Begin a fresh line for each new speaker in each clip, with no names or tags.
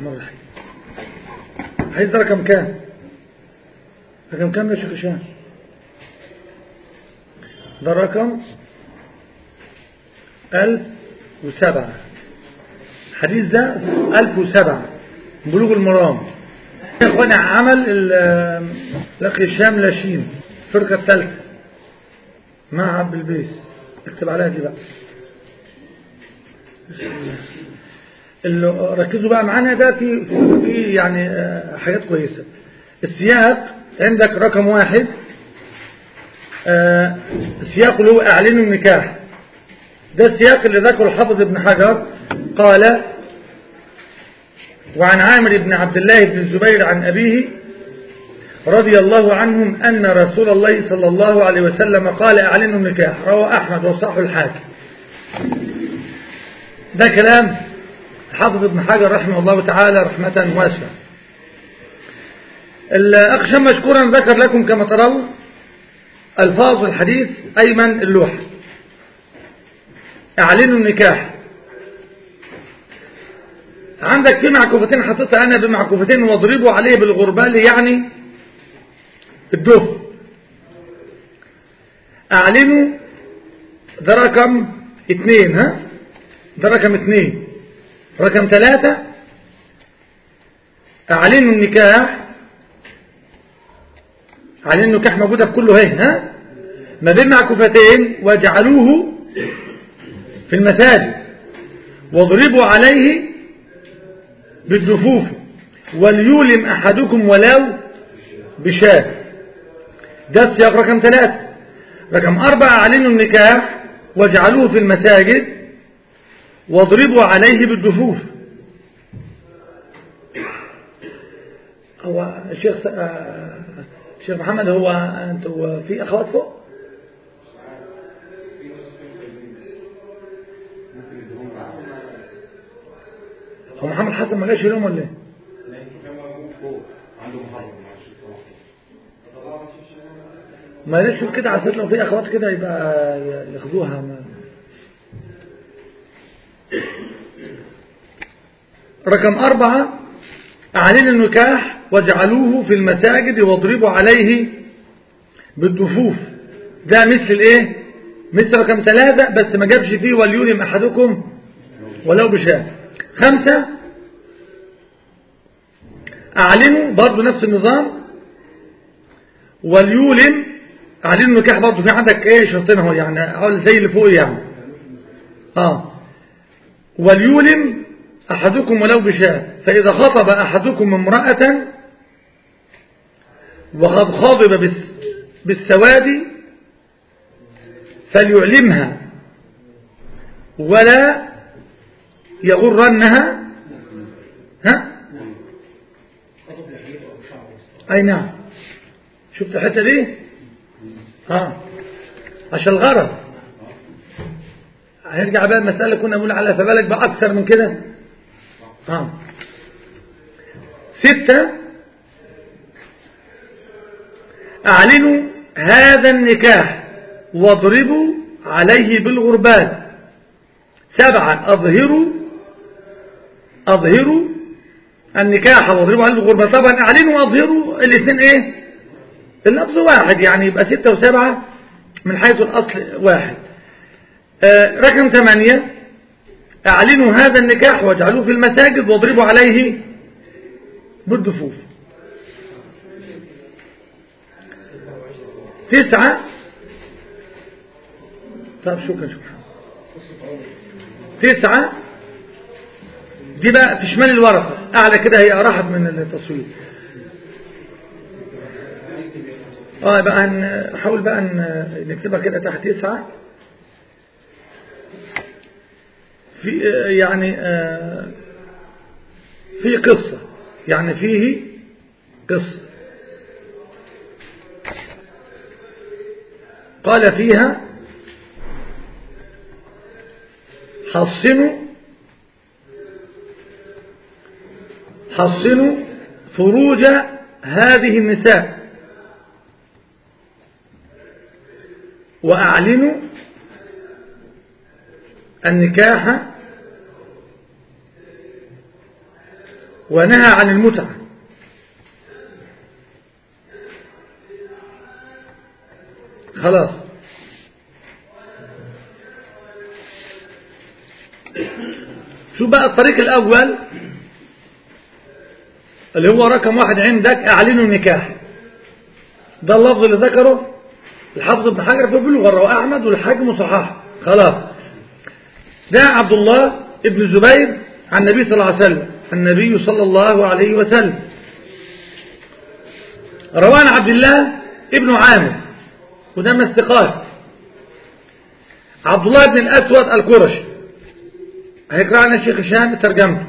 الرحمن الرحيم الحديث ده رقم كام رقم كام يا شيخ هشام ده رقم ألف وسبعة الحديث ده ألف وسبعة بلوغ المرام يا اخوانا عمل الأخ هشام لاشين الفرقة الثالثة مع عبد البيس اكتب عليها دي بقى بسم الله اللي ركزوا بقى معانا ده في في يعني حاجات كويسة السياق عندك رقم واحد السياق اللي هو اعلنوا النكاح ده السياق اللي ذكره الحافظ ابن حجر قال وعن عامر بن عبد الله بن الزبير عن أبيه رضي الله عنهم أن رسول الله صلى الله عليه وسلم قال أعلنوا النكاح روى أحمد وصاحب الحاكم ده كلام الحافظ ابن حجر رحمه الله تعالى رحمة واسعة الأخ شم مشكورا ذكر لكم كما ترون ألفاظ الحديث أيمن اللوح أعلنوا النكاح عندك في معكوفتين حطيتها أنا بمعكوفتين واضربوا عليه بالغربال يعني الدف أعلنوا ده رقم اثنين ها ده رقم اثنين رقم ثلاثة أعلنوا النكاح أعلنوا النكاح موجودة في كله هي ها ما بين معكوفتين وجعلوه في المساجد واضربوا عليه بالدفوف وليولم أحدكم ولو بشاه ده السياق رقم ثلاثة رقم أربعة أعلنوا النكاح واجعلوه في المساجد واضربوا عليه بالدفوف هو الشيخ الشيخ محمد هو انتوا في اخوات فوق هو محمد حسن ما جاش اليوم ولا ايه ما ليش شوف كده على لو في اخوات كده يبقى ياخدوها ما. رقم أربعة أعلن النكاح واجعلوه في المساجد واضربوا عليه بالدفوف ده مثل الايه مثل رقم ثلاثة بس ما جابش فيه وليولم أحدكم ولو بشاه خمسة أعلنوا برضو نفس النظام وليولم أعلنوا النكاح برضو في عندك ايه شرطين اهو يعني اقول زي اللي فوق يعني اه وليولم أحدكم ولو بشاه فإذا خطب أحدكم امرأة وقد خاضب بالسواد فليعلمها ولا يغرنها ها أي نعم شفت الحتة دي ها عشان الغرض هنرجع بقى المسألة كنا بنقول على فبالك بقى أكثر من كده ها ستة أعلنوا هذا النكاح واضربوا عليه بالغربات سبعة أظهروا أظهروا النكاح واضربوا عليه بالغربات طبعا أعلنوا وأظهروا الاثنين إيه اللفظ واحد يعني يبقى ستة وسبعة من حيث الأصل واحد آه رقم ثمانية أعلنوا هذا النكاح واجعلوه في المساجد واضربوا عليه بالدفوف تسعة طب شكرا شكرا تسعة دي بقى في شمال الورقة أعلى كده هي راحت من التصوير اه بقى نحاول بقى نكتبها كده تحت تسعة في يعني في قصة يعني فيه قصة قال فيها حصنوا حصنوا فروج هذه النساء وأعلنوا النكاح ونهى عن المتعة خلاص شو بقى الطريق الأول اللي هو رقم واحد عندك أعلنوا نكاح ده اللفظ اللي ذكره الحافظ ابن حجر في البلوغ رواه أحمد والحاكم وصحاح خلاص ده عبد الله ابن الزبير عن النبي صلى الله عليه وسلم النبي صلى الله عليه وسلم روان عبد الله ابن عامر وده من الثقات عبد الله بن الأسود القرشي هيقرأ لنا الشيخ هشام ترجمته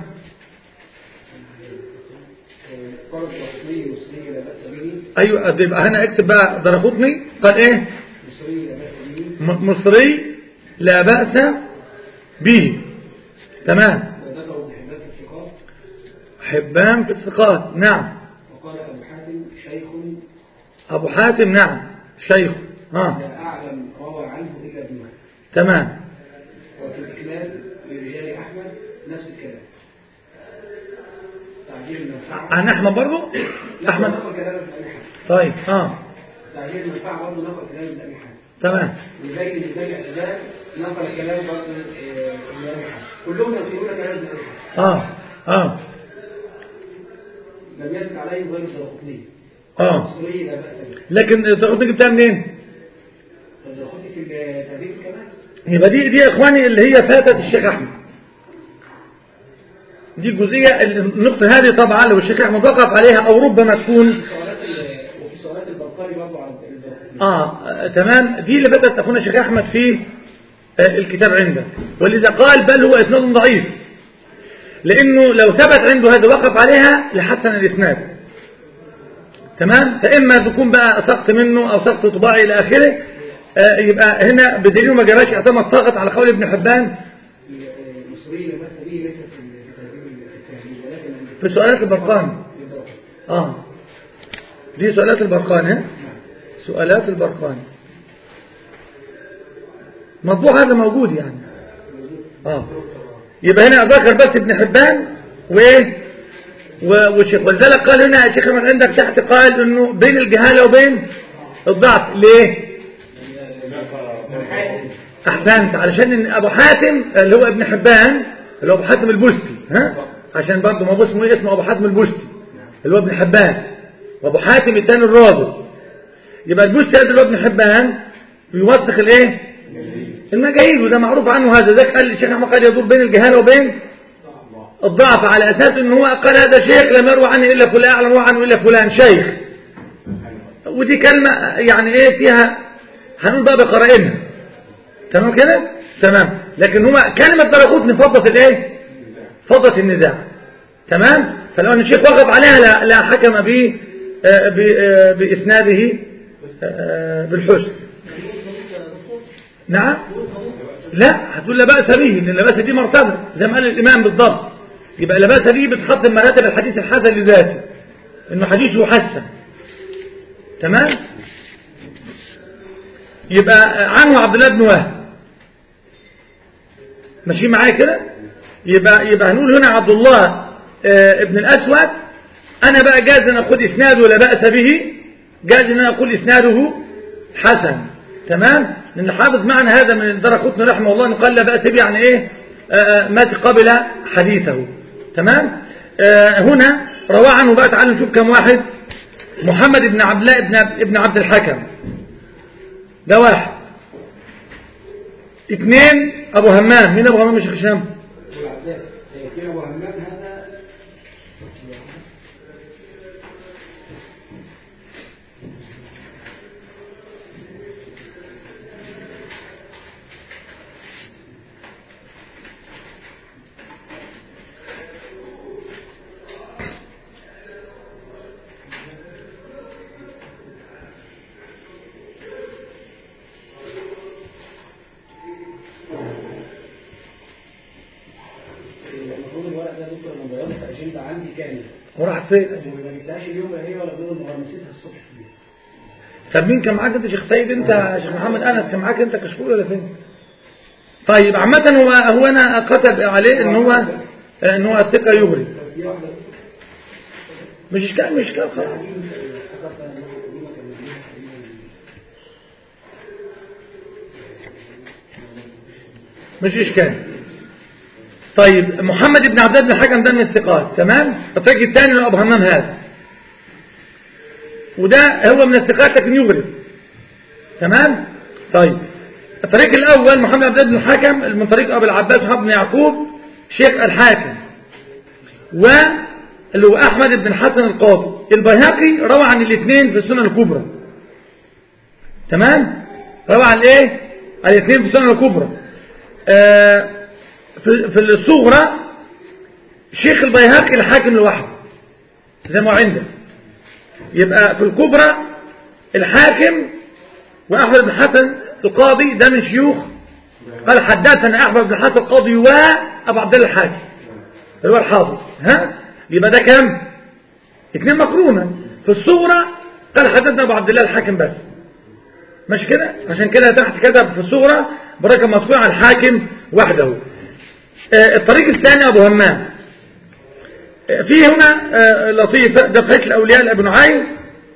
قال المصري مصري لا بأس به
ايوه يبقى هنا اكتب بقى درخوتني قال ايه
مصري لا بأس به
م- مصري لا بأس به تمام
وذكروا ابن حبان في الثقات
حبان في الثقات نعم
وقال أبو حاتم شيخ
ابو حاتم نعم شيخ ها
لا أعلم روى عنه إلا ابن واحد
تمام
وفي الإكمال لرجال أحمد نفس الكلام تعجيل المنفعة
عن احمد برضو
لا،
احمد
نقل كلام ابن أبي حاتم
طيب اه
تعجيل المنفعة برضه نقل كلام ابن أبي حاتم
تمام
وزي اللي زي الاعتداء نقل كلام برضه آه، ابن أبي حاتم كلهم ينقلون كلام ابن أبي حاتم
اه اه
لم يزد عليه غير سرقطني
اه
مصري لا بأس به
لكن درخوتني جبتها منين
فالزرقطي في التهذيب كمان
يبقى دي دي يا اخواني اللي هي فاتت الشيخ احمد دي الجزئيه النقطه هذه طبعا لو الشيخ احمد وقف عليها او ربما تكون
سؤالات ال- وفي سؤالات البرقاني برضه على الزرقطي
آه آه، تمام دي اللي بدأت أخونا الشيخ أحمد في آه الكتاب عنده ولذا قال بل هو إسناد ضعيف لأنه لو ثبت عنده هذا وقف عليها لحسن الإسناد تمام فإما تكون بقى سقط منه أو سقط طباعي إلى آخره آه يبقى هنا بدليل ما جراش اعتمد ساقط على قول ابن حبان
المصري لا بأس به ليس في التهذيب التهذيب ولكن
في سؤالات البرقان
الزرقطي.
آه دي سؤالات البرقان ها سؤالات البرقان مطبوع هذا موجود يعني اه يبقى هنا ذكر بس ابن حبان وايه و- والشيخ ولذلك قال هنا يا شيخ من عندك تحت قال انه بين الجهاله وبين الضعف ليه احسنت علشان ان ابو حاتم اللي هو ابن حبان اللي هو ابو حاتم البستي ها عشان برضه موضوع اسمه ايه اسمه ابو حاتم البستي اللي هو ابن حبان وابو حاتم الثاني الرابع يبقى البستي هذا اللي هو ابن حبان يوثق الايه المجاهيل وده معروف عنه هذا ذاك قال الشيخ احمد قال يدور بين الجهاله وبين الضعف على اساس ان هو قال هذا شيخ لم يروى عنه الا فلان اعلم روى عنه الا فلان شيخ ودي كلمه يعني ايه فيها هنقول بقى بقرائنها تمام كده تمام لكن هو كلمه درجوت فضت الايه فضت النزاع تمام فلو ان الشيخ وقف عليها لا, لا حكم ب آه، ب- آه، باسناده آه، بالحسن نعم لا هتقول لا بأس به لأن لا بأس دي مرتبة زي ما قال الإمام بالضبط يبقى لا بأس به بتحط مراتب الحديث الحسن لذاته إنه حديثه حسن تمام يبقى عنه عبد الله بن وهب ماشيين معايا كده يبقى يبقى هنقول هنا عبد الله آه، ابن الأسود أنا بقى جاز أن أقول إسناده لا بأس به جاز أن أنا أقول إسناده حسن تمام لأن حافظ معنى هذا من درقطن رحمه الله أنه قال لا بأس به يعني إيه آه، مات قبل حديثه تمام آه، هنا روى عنه بقى تعالوا نشوف كم واحد محمد بن عبد الله ابن ابن عبد الحكم ده واحد اثنين ابو همام مين ابو همام يا شيخ هشام
والعباس سيدنا ابو همام هذا المفروض الورق ده دكتور انا ضيعت الاجنده عندي كامل
وراح فين
وما جبتهاش اليوم لا هي ولا غير النهار نسيتها الصبح
طب مين كان معاك انت شيخ سيد انت يا شيخ محمد انس كان معاك انت كشكول ولا فين طيب عامة هو هو انا كتب عليه ان هو ان هو ثقة يغري
في واحده
مش اشكال مش اشكال خلاص مش اشكال طيب محمد بن عبد الله بن الحكم ده من الثقات تمام الطريق الثاني اللي هو ابو همام هذا وده هو من الثقات لكن يغرب تمام طيب الطريق الاول محمد بن عبد الله بن الحكم من طريق ابو العباس محمد بن يعقوب شيخ الحاكم واللي هو احمد بن الحسن القاضي البيهقي روى عن الاثنين في السنن الكبرى تمام روى عن الايه عن الاثنين في السنن الكبرى آه في في الصغرى شيخ البيهقي الحاكم لوحده زي ما هو عندك يبقى في الكبرى الحاكم واحمد بن حسن القاضي ده من شيوخ قال حدثنا احمد بن حسن القاضي وابو عبد الله الحاكم اللي هو الحافظ ها يبقى ده كام اثنين مقرونه في الصغرى قال حدثنا ابو عبد الله الحاكم بس مش كده عشان كده تحت كتب في الصغرى بركه مذكور على الحاكم وحده آه الطريق الثاني ابو همام آه في هنا آه لطيفه ده في حته الاولياء لابن نعيم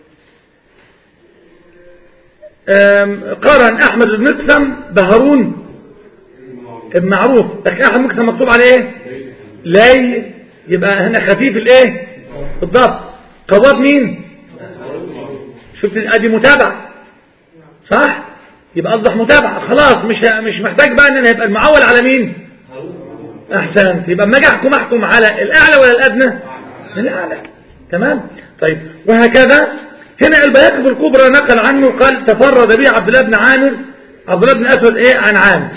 قارن احمد بن مقسم بهارون ابن معروف لكن احمد مقسم مكتوب عليه ايه لي يبقى هنا خفيف الايه بالضبط قواد مين شفت ادي متابعه صح يبقى اصبح متابعه خلاص مش مش محتاج بقى ان انا يبقى المعول على مين احسنت يبقى اما اجي احكم احكم على الاعلى ولا الادنى الاعلى تمام طيب وهكذا هنا البياقي في الكبرى نقل عنه قال تفرد به عبد الله بن عامر عبد الله بن اسود ايه عن عامر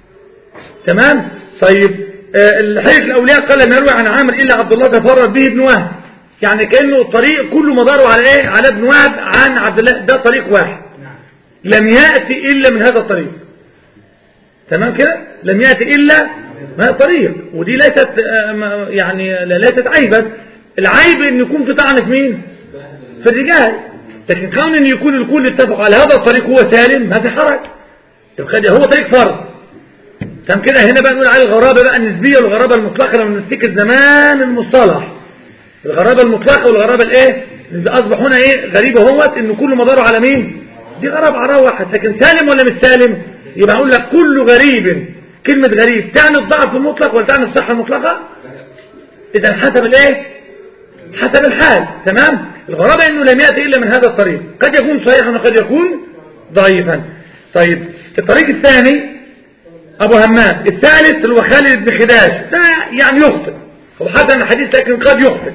تمام طيب آه الحديث الاولياء قال لم يروي عن عامر الا عبد الله تفرد به ابن وهب يعني كانه الطريق كله مداره على ايه على ابن وهب عن عبد الله ده طريق واحد لم ياتي الا من هذا الطريق تمام كده لم ياتي الا من هذا الطريق ودي ليست آه يعني ليست عيبا العيب ان يكون في طعن في مين في الرجال لكن كون ان يكون الكل اتفق على هذا الطريق هو سالم ما في حرج يبقى هو طريق فرض تمام كده هنا بقى نقول على الغرابه بقى النسبيه والغرابه المطلقه لما نفتكر زمان المصطلح الغرابه المطلقه والغرابه الايه اصبح هنا ايه غريبه اهوت ان كل مداره على مين دي غرابه على واحد لكن سالم ولا مش سالم يبقى اقول لك كل غريب كلمه غريب تعني الضعف المطلق ولا تعني الصحه المطلقه اذا حسب الايه حسب الحال تمام الغرابة انه لم يأتي الا من هذا الطريق قد يكون صحيحا وقد يكون ضعيفا طيب الطريق الثاني ابو همام الثالث اللي هو خالد بن خداش ده يعني يخطئ هو حسن الحديث لكن قد يخطئ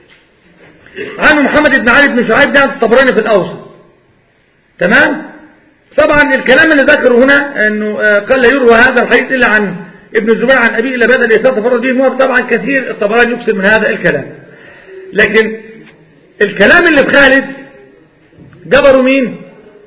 عنه محمد بن علي بن شعيب ده الطبراني في الاوسط تمام طبعا الكلام اللي ذكره هنا انه قال لا يروى هذا الحديث الا عن ابن الزبير عن ابي الى بدل الاساس تفرد به طبعا كثير الطبراني يكسر من هذا الكلام لكن الكلام اللي في خالد جبروا مين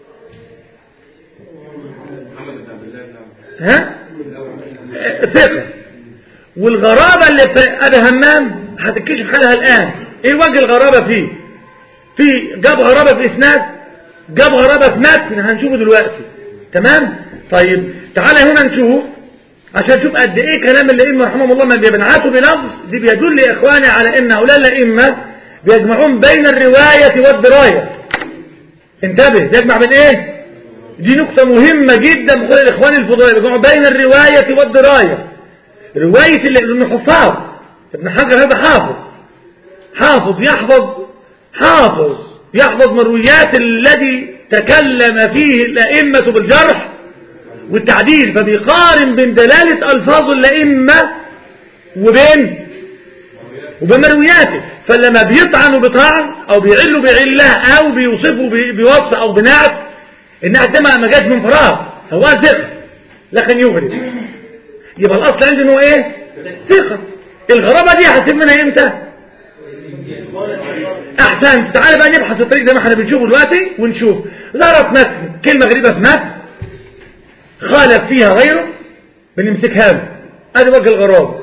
ها ثقة والغرابة اللي في أبي همام هتكشف حالها الآن ايه وجه الغرابة فيه في جاب غرابة في إسناد جاب غرابة في متن هنشوفه دلوقتي تمام طيب تعالى هنا نشوف عشان تشوف قد ايه كلام الائمه رحمهم الله ما بيبنعته بلفظ دي بيدل يا اخواني على ان هؤلاء الائمه بيجمعون بين الروايه والدرايه انتبه يجمع بين ايه دي نقطه مهمه جدا بقول الاخوان الفضلاء بيجمعوا بين الروايه والدرايه روايه اللي حفاظ ابن حجر هذا حافظ حافظ يحفظ حافظ يحفظ مرويات الذي تكلم فيه الائمه بالجرح والتعديل فبيقارن بين دلالة ألفاظ الأئمة وبين وبين مروياته فلما بيطعنوا بطعن أو بيعلوا بعلة أو بيوصفوا بوصف أو بنعت النعت ده ما جاش من فراغ هو ثقة لكن يغرب يبقى الأصل عندنا هو إيه؟ ثقة الغرابة دي هتسيب منها إمتى؟ أحسن تعال بقى نبحث الطريق زي ما احنا بنشوفه دلوقتي ونشوف ظهرت متن كلمة غريبة في متن خالف فيها غيره بنمسكها له ادي وجه الغرابه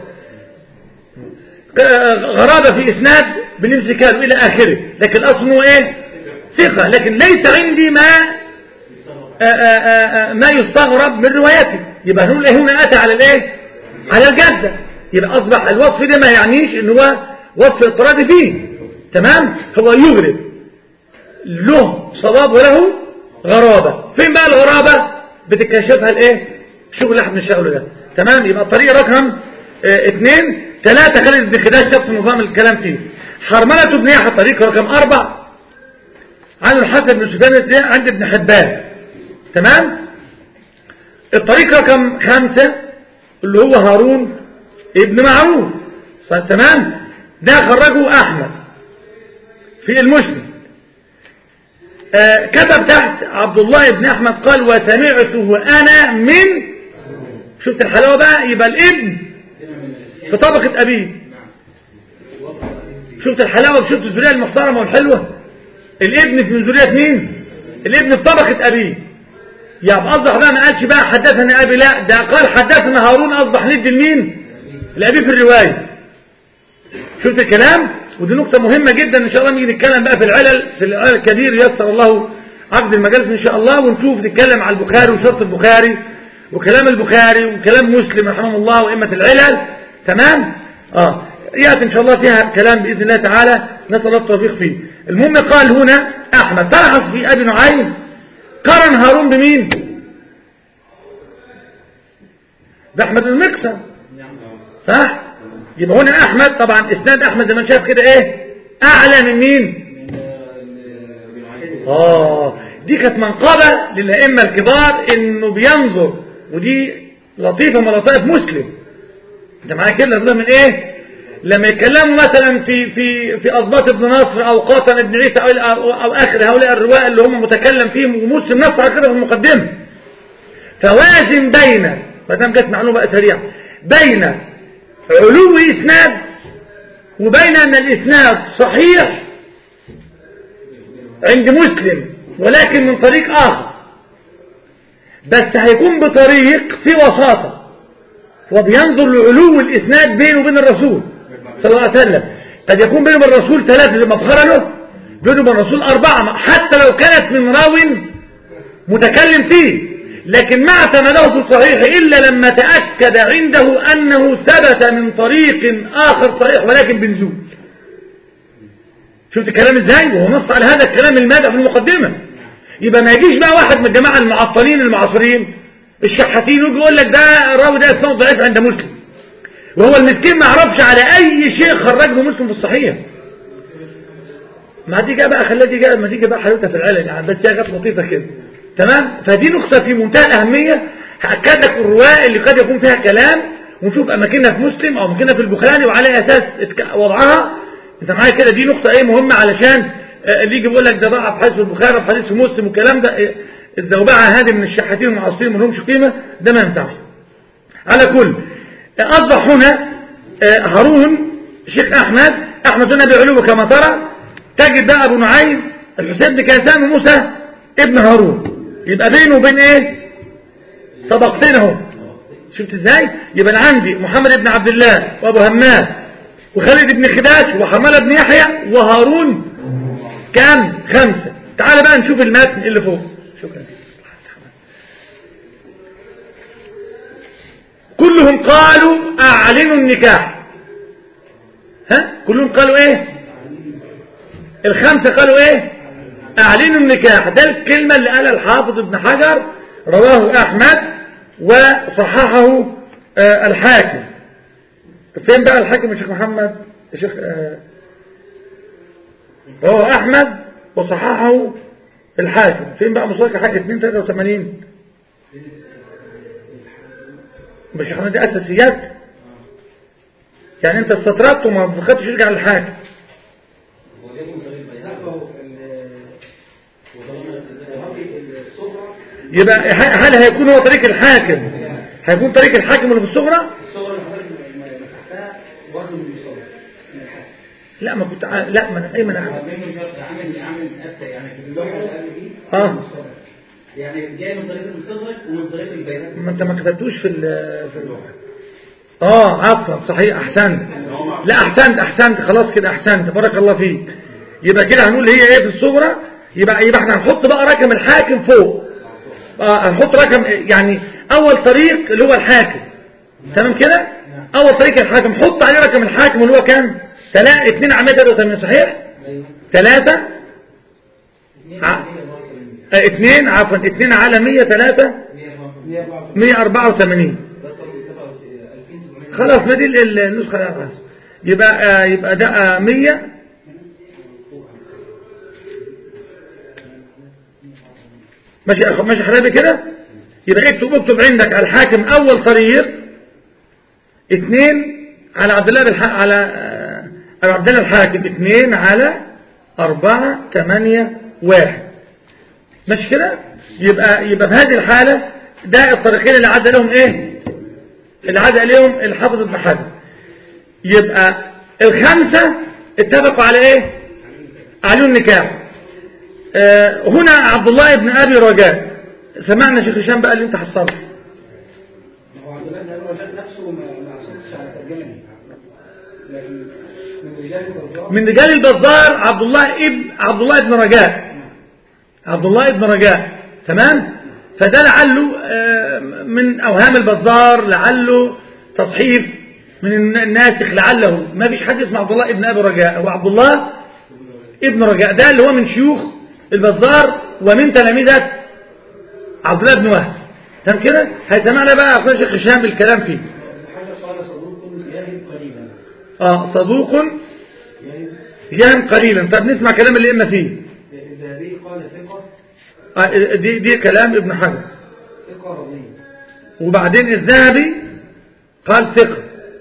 غرابه في اسناد بنمسكها له الى اخره لكن الاصل هو ايه ثقه لكن ليس عندي ما آآ آآ ما يستغرب من روايته يبقى هنا هنا اتى على الايه على الجده يبقى اصبح الوصف ده ما يعنيش ان هو وصف اضطرادي فيه تمام هو يغرب له صواب وله غرابة فين بقى الغرابة بتكشفها الايه شغل اللي احنا بنشتغله ده تمام يبقى الطريق رقم اه اثنين ثلاثة خالد بن خداش شخص نظام الكلام فيه حرملة بن يحيى الطريق رقم أربع عن الحسن بن سفيان عند ابن حبان تمام الطريق رقم خمسة اللي هو هارون ابن معروف تمام ده خرجه أحمد في المسلم آه كتب تحت عبد الله بن أحمد قال وسمعته أنا من شفت الحلاوة بقى يبقى الابن في طبقة أبيه شفت الحلاوة شفت الذرية المحترمة والحلوة الابن في ذرية مين الابن في طبقة أبيه يعني أصبح بقى ما قالش بقى حدثني أبي لا ده قال حدثنا هارون أصبح ند لمين لأبيه في الرواية شفت الكلام ودي نقطة مهمة جدا إن شاء الله نيجي نتكلم بقى في العلل في العلل الكبير يسر الله عقد المجالس إن شاء الله ونشوف نتكلم على البخاري وشرط البخاري وكلام البخاري وكلام مسلم رحمه الله وإمة العلل تمام آه يأتي إن شاء الله فيها كلام بإذن الله تعالى نسأل الله التوفيق فيه المهم قال هنا أحمد تلحظ في أبي نعيم قرن هارون بمين بأحمد بن مقسم صح يبقى هنا أحمد طبعا إسناد أحمد زي ما شاف كده إيه أعلى من مين آه دي كانت منقبة للأئمة الكبار إنه بينظر ودي لطيفة من لطائف مسلم انت معايا كده من ايه لما يتكلموا مثلا في في في اضباط ابن نصر او قاطن ابن عيسى او, أو, أو اخر هؤلاء الرواة اللي هم متكلم فيهم ومسلم نص على كده في المقدمه فوازن بين ما دام جت معلومه بقى سريعه بين علو اسناد وبين ان الاسناد صحيح عند مسلم ولكن من طريق اخر بس هيكون بطريق في وساطه وبينظر لعلو الاسناد بينه وبين الرسول صلى الله عليه وسلم قد يكون بينه وبين الرسول ثلاثة مظهرة له بينه وبين الرسول أربعة حتى لو كانت من راو متكلم فيه لكن ما اعتمده في الصحيح إلا لما تأكد عنده أنه ثبت من طريق آخر صحيح ولكن بنزول شفت الكلام ازاي وهو نص على هذا الكلام المادع في المقدمة يبقى ما يجيش بقى واحد من الجماعة المعطلين المعاصرين الشحاتين يجي يقول لك ده الراوي ده اسناد ضعيف عند مسلم وهو المسكين ما يعرفش على اي شيء خرجه مسلم في الصحيح ما دي جاء بقى خليها دي جاء ما تيجي بقى حضرتك في العلن يعني بس هي جت لطيفه كده تمام فدي نقطه في منتهى الاهميه هاكد لك الروايه اللي قد يكون فيها كلام ونشوف اماكنها في مسلم او اماكنها في البخاري وعلى اساس وضعها انت معايا كده دي نقطه ايه مهمه علشان اللي يجي يقول لك ده ضعف حديث في البخاري وحديث في مسلم والكلام ده الزوبعه هذه من الشحاتين المعاصرين ما لهمش قيمه ده ما ينفعش على كل أصبح هنا هارون شيخ أحمد أحمد هنا بعلوه كما ترى تجد بقى أبو نعيم الحسين بن كيسان وموسى ابن هارون يبقى بينه وبين إيه طبقتين اهو شفت إزاي يبقى أنا عندي محمد بن عبد الله وأبو همام وخالد بن خداش وحمالة بن يحيى وهارون كام خمسة تعال بقى نشوف المتن اللي فوق شكرا كلهم قالوا أعلنوا النكاح ها كلهم قالوا ايه الخمسة قالوا ايه أعلنوا النكاح ده الكلمة اللي قالها الحافظ ابن حجر رواه أحمد وصححه آه الحاكم فين بقى الحاكم يا شيخ محمد يا شيخ آه رواه أحمد وصححه الحاكم فين بقى مصدق حاجة 283 مش احنا دي اساسيات يعني انت استطردت وما خدتش يرجع للحاكم يبقى هل هيكون هو طريق الحاكم هيكون طريق الحاكم اللي في الصغرى
الصغرى اللي حضرتك مسحتها برضه من الصغرى من الحاكم
لا ما كنت ع... لا ما انا اي ما انا
عامل عامل أفتى يعني في اللوحة اللي قبل دي
آه.
من الصغرى. يعني جاي من طريق المستدرك ومن طريق البيانات
ما انت ما كتبتوش في ال في ال اه عفوا صحيح احسنت لا احسنت احسنت خلاص كده احسنت بارك الله فيك يبقى كده هنقول هي ايه في الصغرى يبقى يبقى احنا هنحط بقى رقم الحاكم فوق اه هنحط رقم يعني اول طريق اللي هو الحاكم تمام كده اول طريق الحاكم حط عليه رقم الحاكم اللي هو كام 2 عمود 83 صحيح ثلاثة ع- آه، اثنين عفوا اثنين على مية ثلاثة مية أربعة وثمانين خلاص ما دي ال- ال- النسخة اللي أنا يبقى آه، يبقى ده آه، مية ماشي يا أخ- ماشي يا حبايبي كده يبقى اكتب اكتب عندك على الحاكم اول طريق اثنين على عبد الله بالح... على آه، على عبد الله الحاكم اثنين على أربعة ثمانية واحد مش كده يبقى يبقى في هذه الحالة ده الطريقين اللي عدى لهم ايه اللي عدى عليهم الحافظ ابن حجر يبقى الخمسة اتفقوا على ايه على النكاح آه، هنا عبد الله بن ابي رجاء سمعنا شيخ هشام بقى اللي انت حصلته
هو عبد الله بن ابي رجاء نفسه ما ما صدقش على ترجمه لكن من رجال البزار
من رجال البزار عبد الله ابن عبد الله بن رجاء عبد الله بن رجاء تمام فده لعله آه، من اوهام البزار لعله تصحيف من الناسخ لعله ما فيش حد اسمه عبد الله ابن ابي رجاء هو عبد الله ابن رجاء ده اللي هو من شيوخ البزار ومن تلاميذه عبد الله بن وهب تمام كده هيسمعنا بقى اخويا شيخ هشام الكلام فيه
ابن حجر قال صدوق يهب قليلا
اه صدوق
يهب
يهم قليلا طب نسمع كلام الائمه فيه
الذهبي قال ثقه
آه، دي دي كلام ابن حجر
ثقه رضيه
وبعدين الذهبي قال ثقة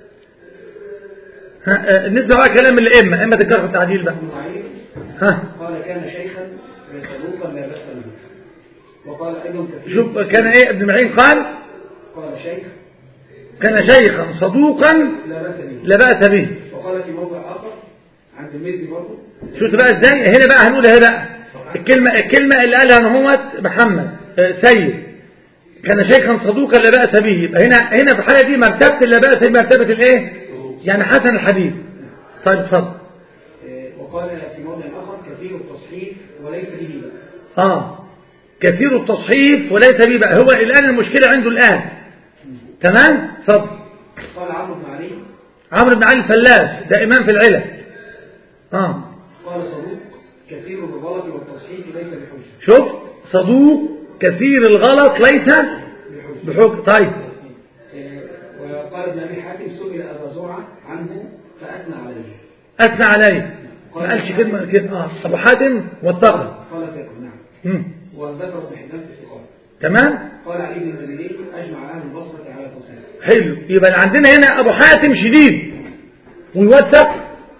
ها، آه، نسمع بقى كلام الائمه ائمه الجرح والتعديل بقى
ابن معين
ها
قال كان شيخا صدوقا لا باس له وقال ايضا كثير
شوف كان ايه ابن معين قال
قال شيخ
كان شيخا صدوقا
لا باس به
لا بأس به
وقال في موضع اخر عند المزي برضه
شفت بقى ازاي هنا بقى هنقول اهي بقى الكلمة الكلمة اللي قالها نهوت محمد آه، سيد كان شيخا صدوقا لا بأس به يبقى هنا هنا في الحالة دي مرتبة لا بأس به مرتبة الايه يعني حسن الحديث طيب اتفضل
آه، وقال في موضع اخر كثير التصحيف وليس به بأس
اه كثير التصحيف وليس به بقى هو الآن المشكلة عنده الآن تمام اتفضل
قال عمرو بن علي
عمرو بن علي الفلاس ده إمام في العلل اه
قال صدوق كثير الغلط والتصحيح ليس بحجه
شفت صدوق كثير الغلط ليس
بحجه
بحكم طيب
آه، وقال ابن ابي حاتم سئل ابا زرعه عنه فاثنى عليه
أثنى عليه ما قالش كلمة كده اه أبو حاتم واتقى
قال ثقه نعم
مم.
وذكر ابن حبان في الثقات
تمام
قال علي بن المديني اجمع اهل البصره على توصيله
حلو يبقى اللي عندنا هنا أبو حاتم شديد ويوثق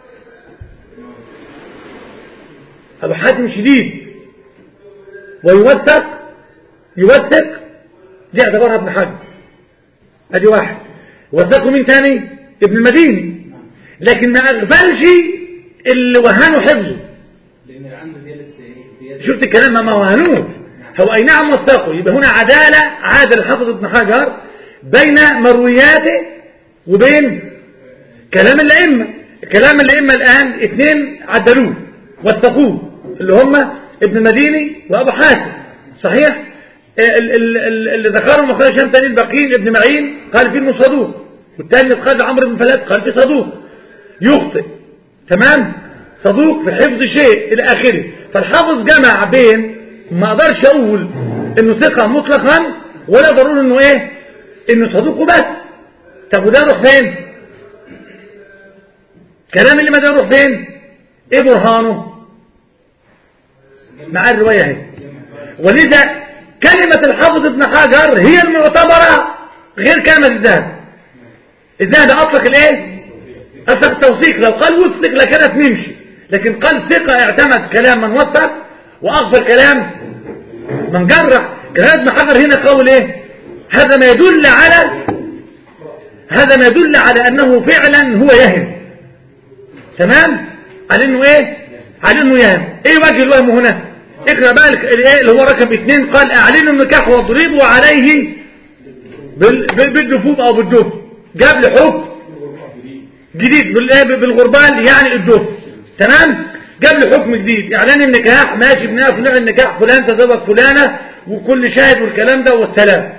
أبو حاتم شديد ويوثق يوثق دي اعتبرها ابن حجر ادي واحد وثقه مين تاني ابن المديني لكن ما اغفلش اللي وهنه حفظه
لان عنده زياده زياده
شفت الكلام ما- ما وهنوش هو اي نعم وثقه يبقى هنا عدالة عادل الحافظ ابن حجر بين مروياته وبين كلام الأئمة كلام الأئمة الآن اثنين عدلوه وثقوه اللي هم ابن المديني وأبو حاتم صحيح ال- ال- ال- اللي ذكرهم مخرج هشام تاني الباقيين ابن معين قال فيه انه صدوق والثاني قال عمرو بن فلاس قال فيه صدوق يخطئ تمام صدوق في حفظ شيء الى اخره فالحافظ جمع بين ما اقدرش اقول انه ثقه مطلقا ولا ضروري انه ايه انه صدوق وبس طب وده يروح فين كلام اللي ما ده يروح فين ايه برهانه مع الروايه اهي ولذا كلمه الحافظ ابن حجر هي المعتبره غير كلمه الذهب الذهب اطلق الايه أصدق التوثيق لو قال وثق لكانت نمشي لكن قال ثقة اعتمد كلام من وثق وأغفل كلام من جرح كلام ابن حجر هنا قول ايه هذا ما يدل على هذا ما يدل على أنه فعلا هو يهم تمام على أنه ايه على أنه يهم ايه وجه الوهم هنا اقرأ بقى ال- الايه اللي هو رقم اثنين قال اعلنوا النكاح واضربوا عليه بال- بال- بالدفوف او بالدف جاب لي حكم جديد بالإيه؟ بالغربال يعني الدف تمام جاب لي حكم جديد اعلان النكاح ماشي بنعرف نوع النكاح فلان تزوج فلانه وكل شاهد والكلام ده والسلام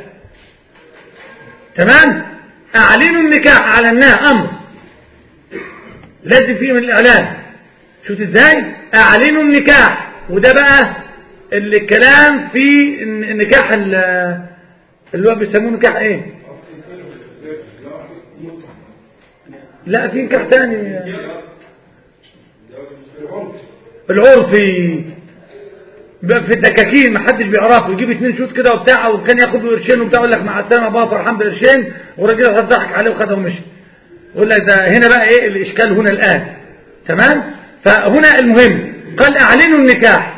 تمام اعلنوا النكاح اعلناه امر لازم فيه من الاعلان شفت ازاي اعلنوا النكاح وده بقى اللي الكلام في النكاح ال- اللي هو بيسموه نكاح ايه لا في نكاح تاني العرفي بقى في الدكاكين ما حدش بيعرفه يجيب اتنين شوت كده وبتاع وكان ياخد له قرشين وبتاع يقول لك مع السلامه بقى فرحان بقرشين والراجل ضحك عليه وخدها ومشي يقول لك ده هنا بقى ايه الاشكال هنا الان تمام فهنا المهم قال اعلنوا النكاح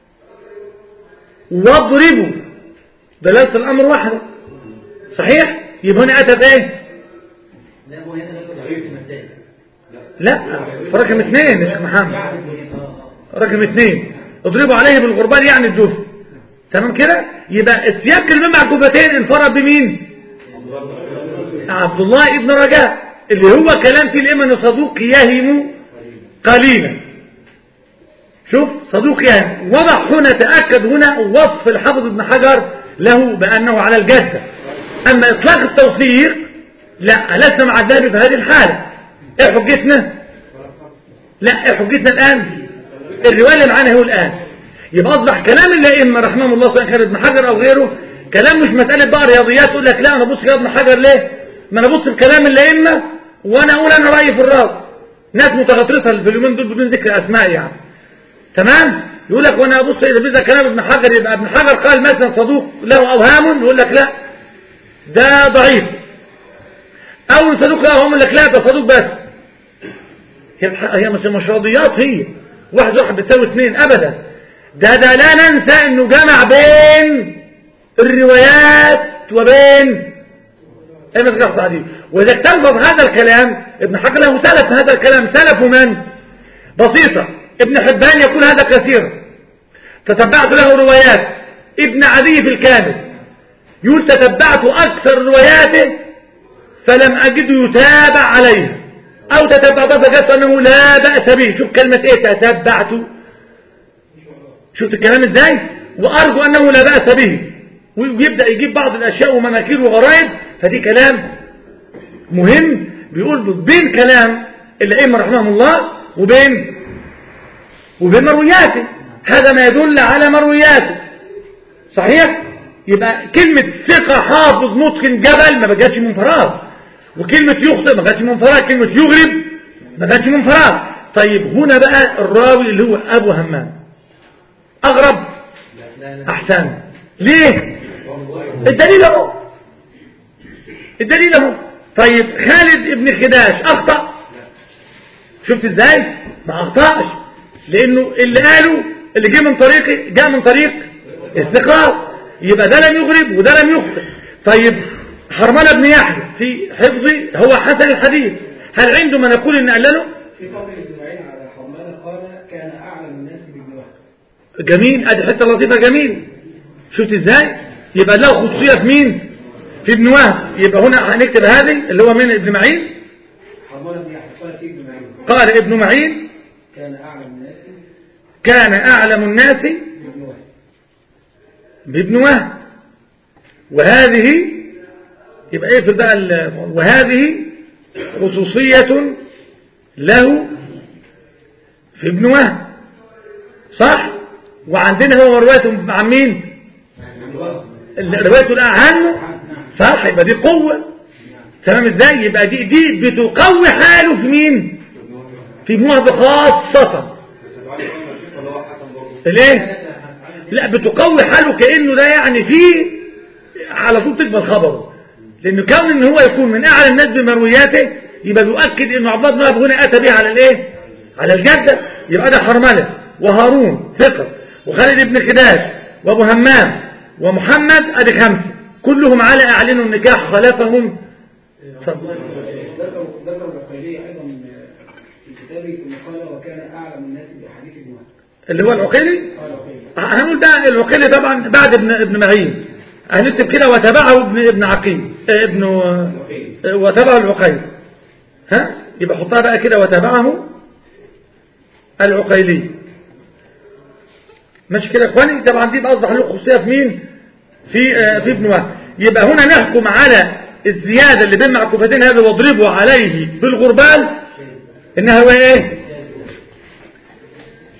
واضربوا دلاله الامر واحده صحيح يبقى هنا اتى بايه
لا هو هنا ذكر العيب المبدئي
لا في رقم اثنين يا شيخ محمد رقم اثنين اضربوا عليه بالغربال يعني الدف تمام كده يبقى السياق اللي مع الجبتين انفرد بمين عبد الله ابن رجاء اللي هو كلام في الامام صدوق يهم قليلا شوف صدوق يهم وضع هنا تأكد هنا وصف الحافظ ابن حجر له بأنه على الجدة أما إطلاق التوثيق لا لسنا مع الذهب في هذه الحالة ايه حجتنا لا ايه حجتنا الآن الرواية اللي معانا هو الآن يبقى أصبح كلام الأئمة رحمهم الله سواء كان ابن حجر أو غيره كلام مش مسألة بقى رياضيات تقول لك لا أنا بص كده ابن حجر ليه ما أنا بص في كلام الأئمة وأنا أقول أنا رأيي في الراوي ناس متغطرسة في اليومين دول بدون ذكر أسماء يعني تمام يقول لك وانا ابص اذا بيذا كلام ابن حجر يبقى ابن حجر قال مثلا صدوق له اوهام يقول لك لا ده ضعيف او صدوق له اوهام يقول لك لا ده صدوق بس هي الح- هي مش مش رياضيات هي واحد واحد بتساوي اثنين ابدا ده ده لا ننسى انه جمع بين الروايات وبين ايه ما دي واذا تلفظ هذا الكلام ابن حجر له سلف هذا الكلام سلف من بسيطة ابن حبان يقول هذا كثيرا تتبعت له روايات ابن عدي في الكامل يقول تتبعت أكثر رواياته فلم أجده يتابع عليها أو تتبعت فجدت أنه لا بأس به شوف كلمة إيه تتبعت شفت الكلام إزاي وأرجو أنه لا بأس به ويبدأ يجيب بعض الأشياء ومناكير وغرائب فدي كلام مهم بيقول بين كلام الأئمة رحمهم الله وبين وبين مروياته هذا ما يدل على مروياته صحيح يبقى كلمة ثقة حافظ متقن جبل ما بقتش من فراغ وكلمة يخطئ ما بقتش من فراغ كلمة يغرب ما بقتش من فراغ طيب هنا بقى الراوي اللي هو أبو همام أغرب أحسن ليه الدليل اهو الدليل اهو طيب خالد ابن خداش أخطأ شفت ازاي ما أخطأش لأنه اللي قاله اللي جه من طريقي جاء من طريق استقرار يبقى ده لم يغرب وده لم يخطئ طيب حرملة بن يحيى في حفظي هو حسن الحديث هل عنده ما نقول ان قلله
في قول ابن معين على حرمانة قال كان أعلم الناس بابن وهب
جميل ادي حته لطيفه جميل شفت ازاي يبقى له خصوصيه في مين في ابن وهب يبقى هنا هنكتب هذه اللي هو من ابن معين
حرمانة بن يحيى قال في ابن معين
قال ابن معين
كان أعلم الناس
كان اعلم الناس
بابن وهب
بابن وهب وهذه يبقى ايه في بقى ال- وهذه خصوصية له في ابن وهب صح وعندنا هو روايته مع مين ال- روايته الآن عنه صح يبقى دي قوة تمام ازاي يبقى دي دي بتقوي حاله في مين في ابن وهب خاصة ليه لا بتقوي حاله كأنه ده يعني فيه على طول تقبل خبره لأنه كون ان هو يكون من أعلى الناس بمروياته يبقى بيؤكد انه عبد الله بن وهب هنا أتى به على الايه على الجدة يبقى ده حرملة وهارون ثقة وخالد بن خداش وابو همام ومحمد ادي خمسة كلهم على اعلنوا النكاح خلفهم اتفضل.
ذكر ذكر العقيلي أيضا في كتابه ثم قال وكان أعلم الناس بحديث ابن وهب
اللي هو العقيلي
قال عقيلي
هنقول ده العقيلي طبعا بعد ابن ابن معين هنكتب كده وتبعه ابن ابن عقيل اه، ابن اه، وتبعه العقيل ها يبقى حطها بقى كده وتبعه العقيلي ماشي كده يا اخواني طبعا دي بقى اصبح له خصوصيه في مين في اه، في ابن وهب يبقى هنا نحكم على الزياده اللي بين معكوفتين هذا واضربوا عليه بالغربال انها هو ايه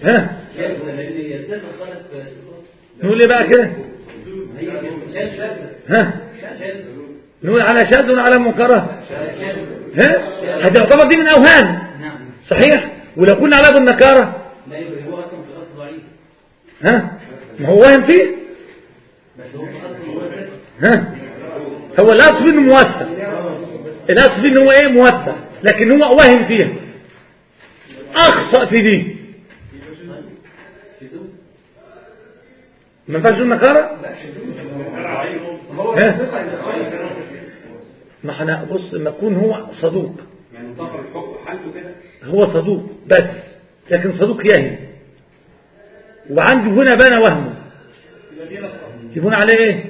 ها
شاذ لان يزداد خالف
نقول ايه بقى كده
هي شاذ شاذ
ها
شاذ
نقول على شاذ ولا على منكره
شاذ
ها هتعتبر دي من اوهام
نعم
صحيح ولو كنا على بالنكاره
لا يبقى هو اصلا في الاصل ضعيف
ها ما هو واهم فيه
بس هو في الاصل هو ثقه
ها هو الاصل انه موثق الاصل انه هو ايه موثق لكن هو واهم فيها اخطا في دي ما ينفعش تقول نكاره
هو
ها؟
الثقة إذا خالف
ما احنا بص لما يكون هو صدوق
يعني انتقل الحكم حالته كده
هو صدوق بس لكن صدوق يهم وعنده هنا بان وهمه يكون عليه ايه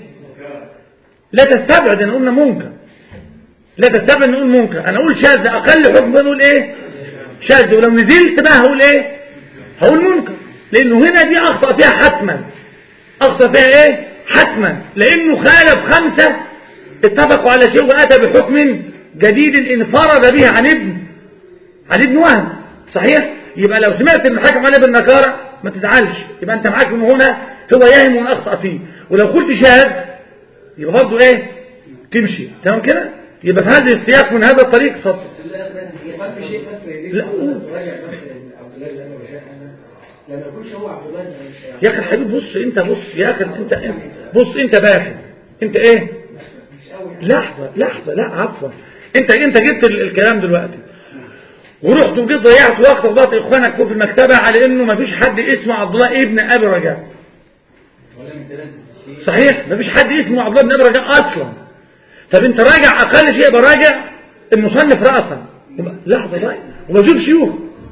لا تستبعد ان قلنا منكر لا تستبعد ان نقول منكر انا اقول شاذ اقل حكم نقول ايه شاذ ولو نزلت بقى هقول ايه هقول منكر لانه هنا دي اخطا فيها حتما اخطا فيها ايه حتما لانه خالف خمسه اتفقوا على شيء واتى بحكم جديد انفرد به عن ابن عن ابن وهب صحيح يبقى لو سمعت ان الحكم عليه بالنكاره ما تزعلش يبقى انت معاك من هنا هو يهم وان اخطا فيه ولو قلت شاذ يبقى برضه ايه تمشي تمام كده يبقى في هذا السياق من هذا الطريق فصل
يبقى في شيء بس يضيف
لا.
راجع بس عبد الله بن ابي بشار لما يكونش هو عبد الله بن
يا اخي الحبيب بص انت بص يا اخي انت انت بص انت باحث انت ايه
مش قوي
لحظة لحظة لا عفوا انت انت جبت ال- الكلام دلوقتي ورحت وجيت ضيعت وقت وضعت اخوانك فوق في المكتبة على انه ما فيش حد اسمه عبد الله ابن ابي رجاء
ولا من ثلاثة الشيء
صحيح ما فيش حد اسمه عبد الله بن ابي رجاء اصلا طب انت راجع اقل شيء يبقى راجع المصنف راسا يبقى لحظة بقى وبجيب شيوخ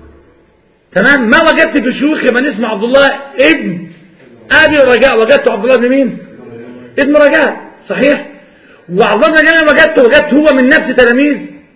تمام ما وجدت في شيوخ من اسمه عبد الله ابن ابي رجاء وجدت عبد الله بن مين ابن رجاء صحيح وعبد الله بن رجاء أنا وجدته وجدت هو من نفس تلاميذ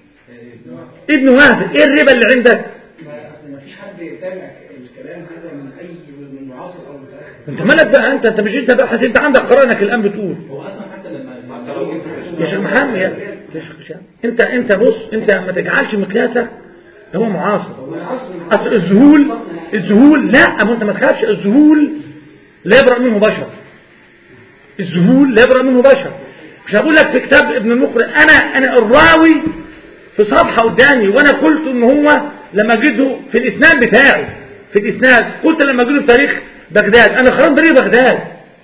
ابن وهب ايه الربا اللي عندك
ما اصل ما فيش حد يتابع الكلام هذا من اي من معاصر او متاخر
انت مالك بقى انت انت مش انت بقى انت عندك قرانك الان بتقول
هو اصلا حتى لما
حتى لو جبت
يا شيخ محمد يا يا شيخ هشام انت انت بص انت ما تجعلش مقياسك هو معاصر
هو العصر
اصل الذهول الذهول لا ما انت ما تخافش الذهول لا يبرأ منه بشر الذهول لا يبرأ منه بشر مش هقول لك في كتاب ابن المقرئ انا انا الراوي في صفحه قدامي وانا قلت ان هو لما جيته في الاسناد بتاعي في الاسناد قلت لما جيته في تاريخ بغداد انا خرجت تاريخ بغداد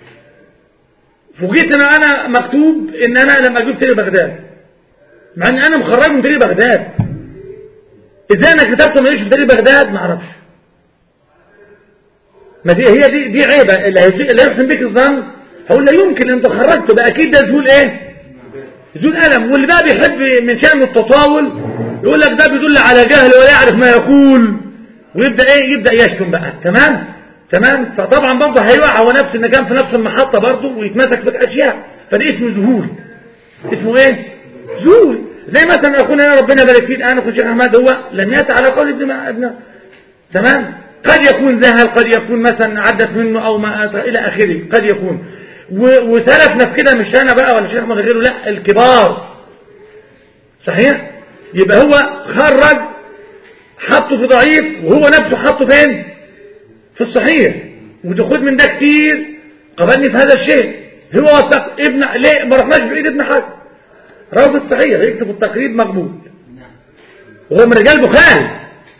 فوجئت ان انا مكتوب ان انا لما جيت تاريخ بغداد مع ان انا مخرج من تاريخ بغداد ازاي انا كتبت ماليش في تاريخ بغداد ما اعرفش ما دي هي دي دي عيبه اللي هيجي- اللي يحسن بك الظن هقول لا يمكن انت خرجت بقى اكيد ده زول ايه زول قلم واللي بقى بيحب من شأنه التطاول يقول لك ده بيدل على جهل ولا يعرف ما يقول ويبدا ايه يبدا يشتم بقى تمام تمام فطبعا برضه هيقع هو نفس ان كان في نفس المحطه برضه ويتمسك في اشياء فده اسمه ذهول اسمه ايه ذهول زي مثلا اخونا يا ربنا بارك فيه الان اخو الشيخ احمد هو لم ياتي على قول ابن ابن تمام قد يكون ذهل قد يكون مثلا عدت منه او ما الى اخره قد يكون و- وسلفنا في كده مش انا بقى ولا شيخ احمد غيره لا الكبار صحيح يبقى هو خرج حطه في ضعيف وهو نفسه حطه فين في الصحيح وتاخد من ده كتير قبلني في هذا الشيء هو وثق ابن ليه ما رحناش بعيد ابن حجر رواه في الصحيح يكتب التقريب مقبول وهو من رجال البخاري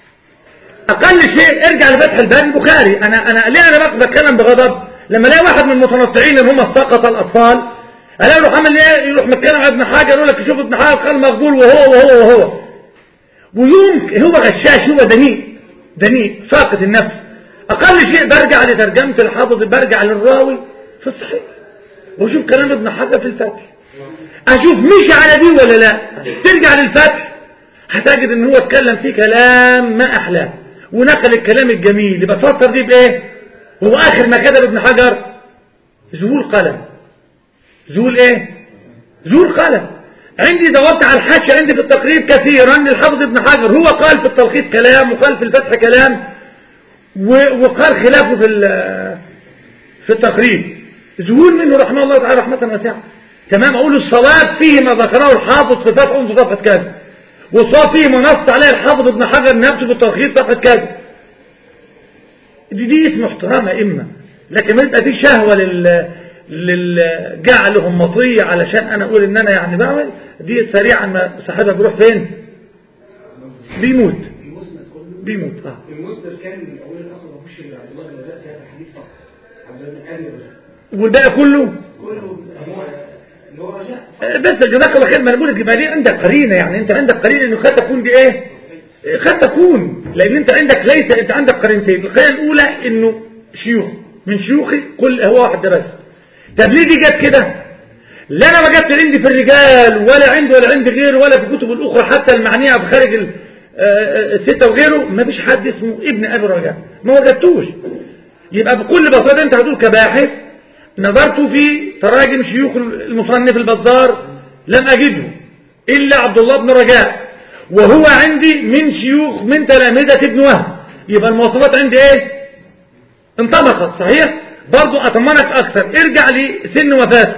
اقل شيء ارجع لفتح الباري البخاري انا انا ليه انا بقى بتكلم بغضب لما الاقي واحد من المتنطعين اللي هم سقط الاطفال الاقي يروح عامل ايه يروح متكلم على ابن حجر يقول لك شوف ابن حجر قال مقبول وهو وهو وهو ويمكن هو غشاش هو دنيء دنيء ساقط النفس اقل شيء برجع لترجمه الحافظ برجع للراوي في الصحيح واشوف كلام ابن حجر في الفتح اشوف مشي على دي ولا لا ترجع للفتح هتجد ان هو اتكلم فيه كلام ما احلاه ونقل الكلام الجميل يبقى فسر دي بايه هو اخر ما كتب ابن حجر ذهول قلم ذهول ايه ذهول قلم عندي دورت على الحاشيه عندي في التقريب كثيرا للحافظ ابن حجر هو قال في التلخيص كلام وقال في الفتح كلام و- وقال خلافه في ال- في التقريب ذهول منه رحمه الله تعالى رحمه واسعه تمام اقول الصواب فيه ما ذكره الحافظ في فتح انظر صفحه كذا والصواب فيه ما نص عليه الحافظ ابن حجر نفسه في التلخيص صفحه كذا دي دي اسم احترام يا إما لكن ما يبقى في شهوة لل للجعلهم مطية علشان أنا أقول إن أنا يعني بعمل دي سريعا ما صاحبها بيروح فين بيموت
المسند كله
بيموت اه
المسند كان من اول الاخر ما فيش الا عبد الله بن عباس هذا الحديث فقط عبد الله بن ابي رجاء
والباقي كله
كله هو اللي هو رجاء
آه، بس جزاك الله خير ما انا بقول لك يبقى دي عندك قرينه يعني انت عندك قرينه انه قد تكون دي ايه آه، قد تكون لان انت عندك ليس انت عندك قرينتين القرينه الاولى انه شيوخ من شيوخي كل هو واحد ده بس طب ليه دي جت كده لا انا وجدت عندي في الرجال ولا عندي ولا عندي غيره ولا في الكتب الاخرى حتى المعنيه في خارج ال- آه، آه، السته وغيره ما فيش حد اسمه ابن ابي رجاء ما وجدتوش يبقى بكل بساطه انت هتقول كباحث نظرت في تراجم شيوخ المصنف البزار لم اجده الا عبد الله بن رجاء وهو عندي من شيوخ من تلامذه ابن وهب يبقى المواصفات عندي ايه انطبقت صحيح برضو اطمنك اكثر ارجع لسن وفاته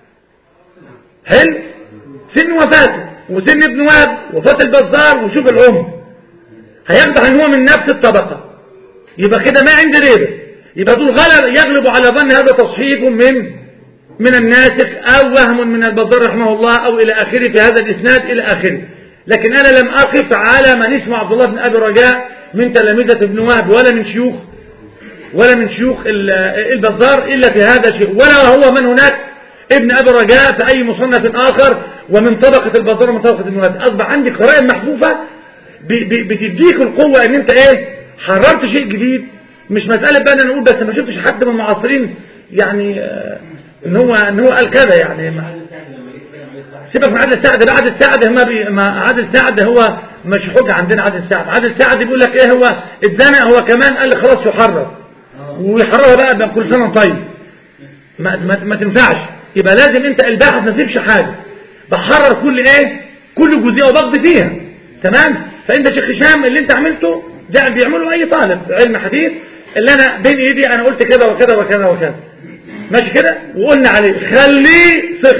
حلو سن وفاته وسن ابن وهب وفاة البزار وشوف الام هيقدح ان هو من نفس الطبقة يبقى كده ما عندي ريبة يبقى دول غلب يغلب على ظن هذا تصحيف من من الناسخ او وهم من البزار رحمه الله او الى اخره في هذا الاسناد الى اخره لكن انا لم اقف على من اسمه عبد الله بن ابي رجاء من تلامذة ابن وهب ولا من شيوخ ولا من شيوخ ال- البزار إلا في هذا الشيء ولا هو من هناك ابن أبي رجاء في أي مصنف آخر ومن طبقة البزار ومن طبقة ابن وهب أصبح عندي قرائن محفوفة ب- ب- بتديك القوة ان انت ايه حررت شيء جديد مش مسألة بقى ان نقول بس ما شفتش حد من المعاصرين يعني آه، ان هو ان هو قال كذا يعني ما سيبك من عادل السعد لا عادل السعد ما بي ما عادل السعد هو مش حجة عندنا عادل السعد عادل السعد بيقول لك ايه هو اتزنق هو كمان قال لي خلاص يحرر ويحررها بقى بقى كل سنة طيب ما, ما, ما تنفعش يبقى لازم انت الباحث ما تسيبش حاجة بحرر كل ايه كل جزئية وبقضي فيها تمام فانت شيخ هشام اللي انت عملته ده بيعمله اي طالب علم حديث اللي انا بين ايدي انا قلت كده وكذا وكذا وكذا ماشي كده وقلنا عليه خليه صفر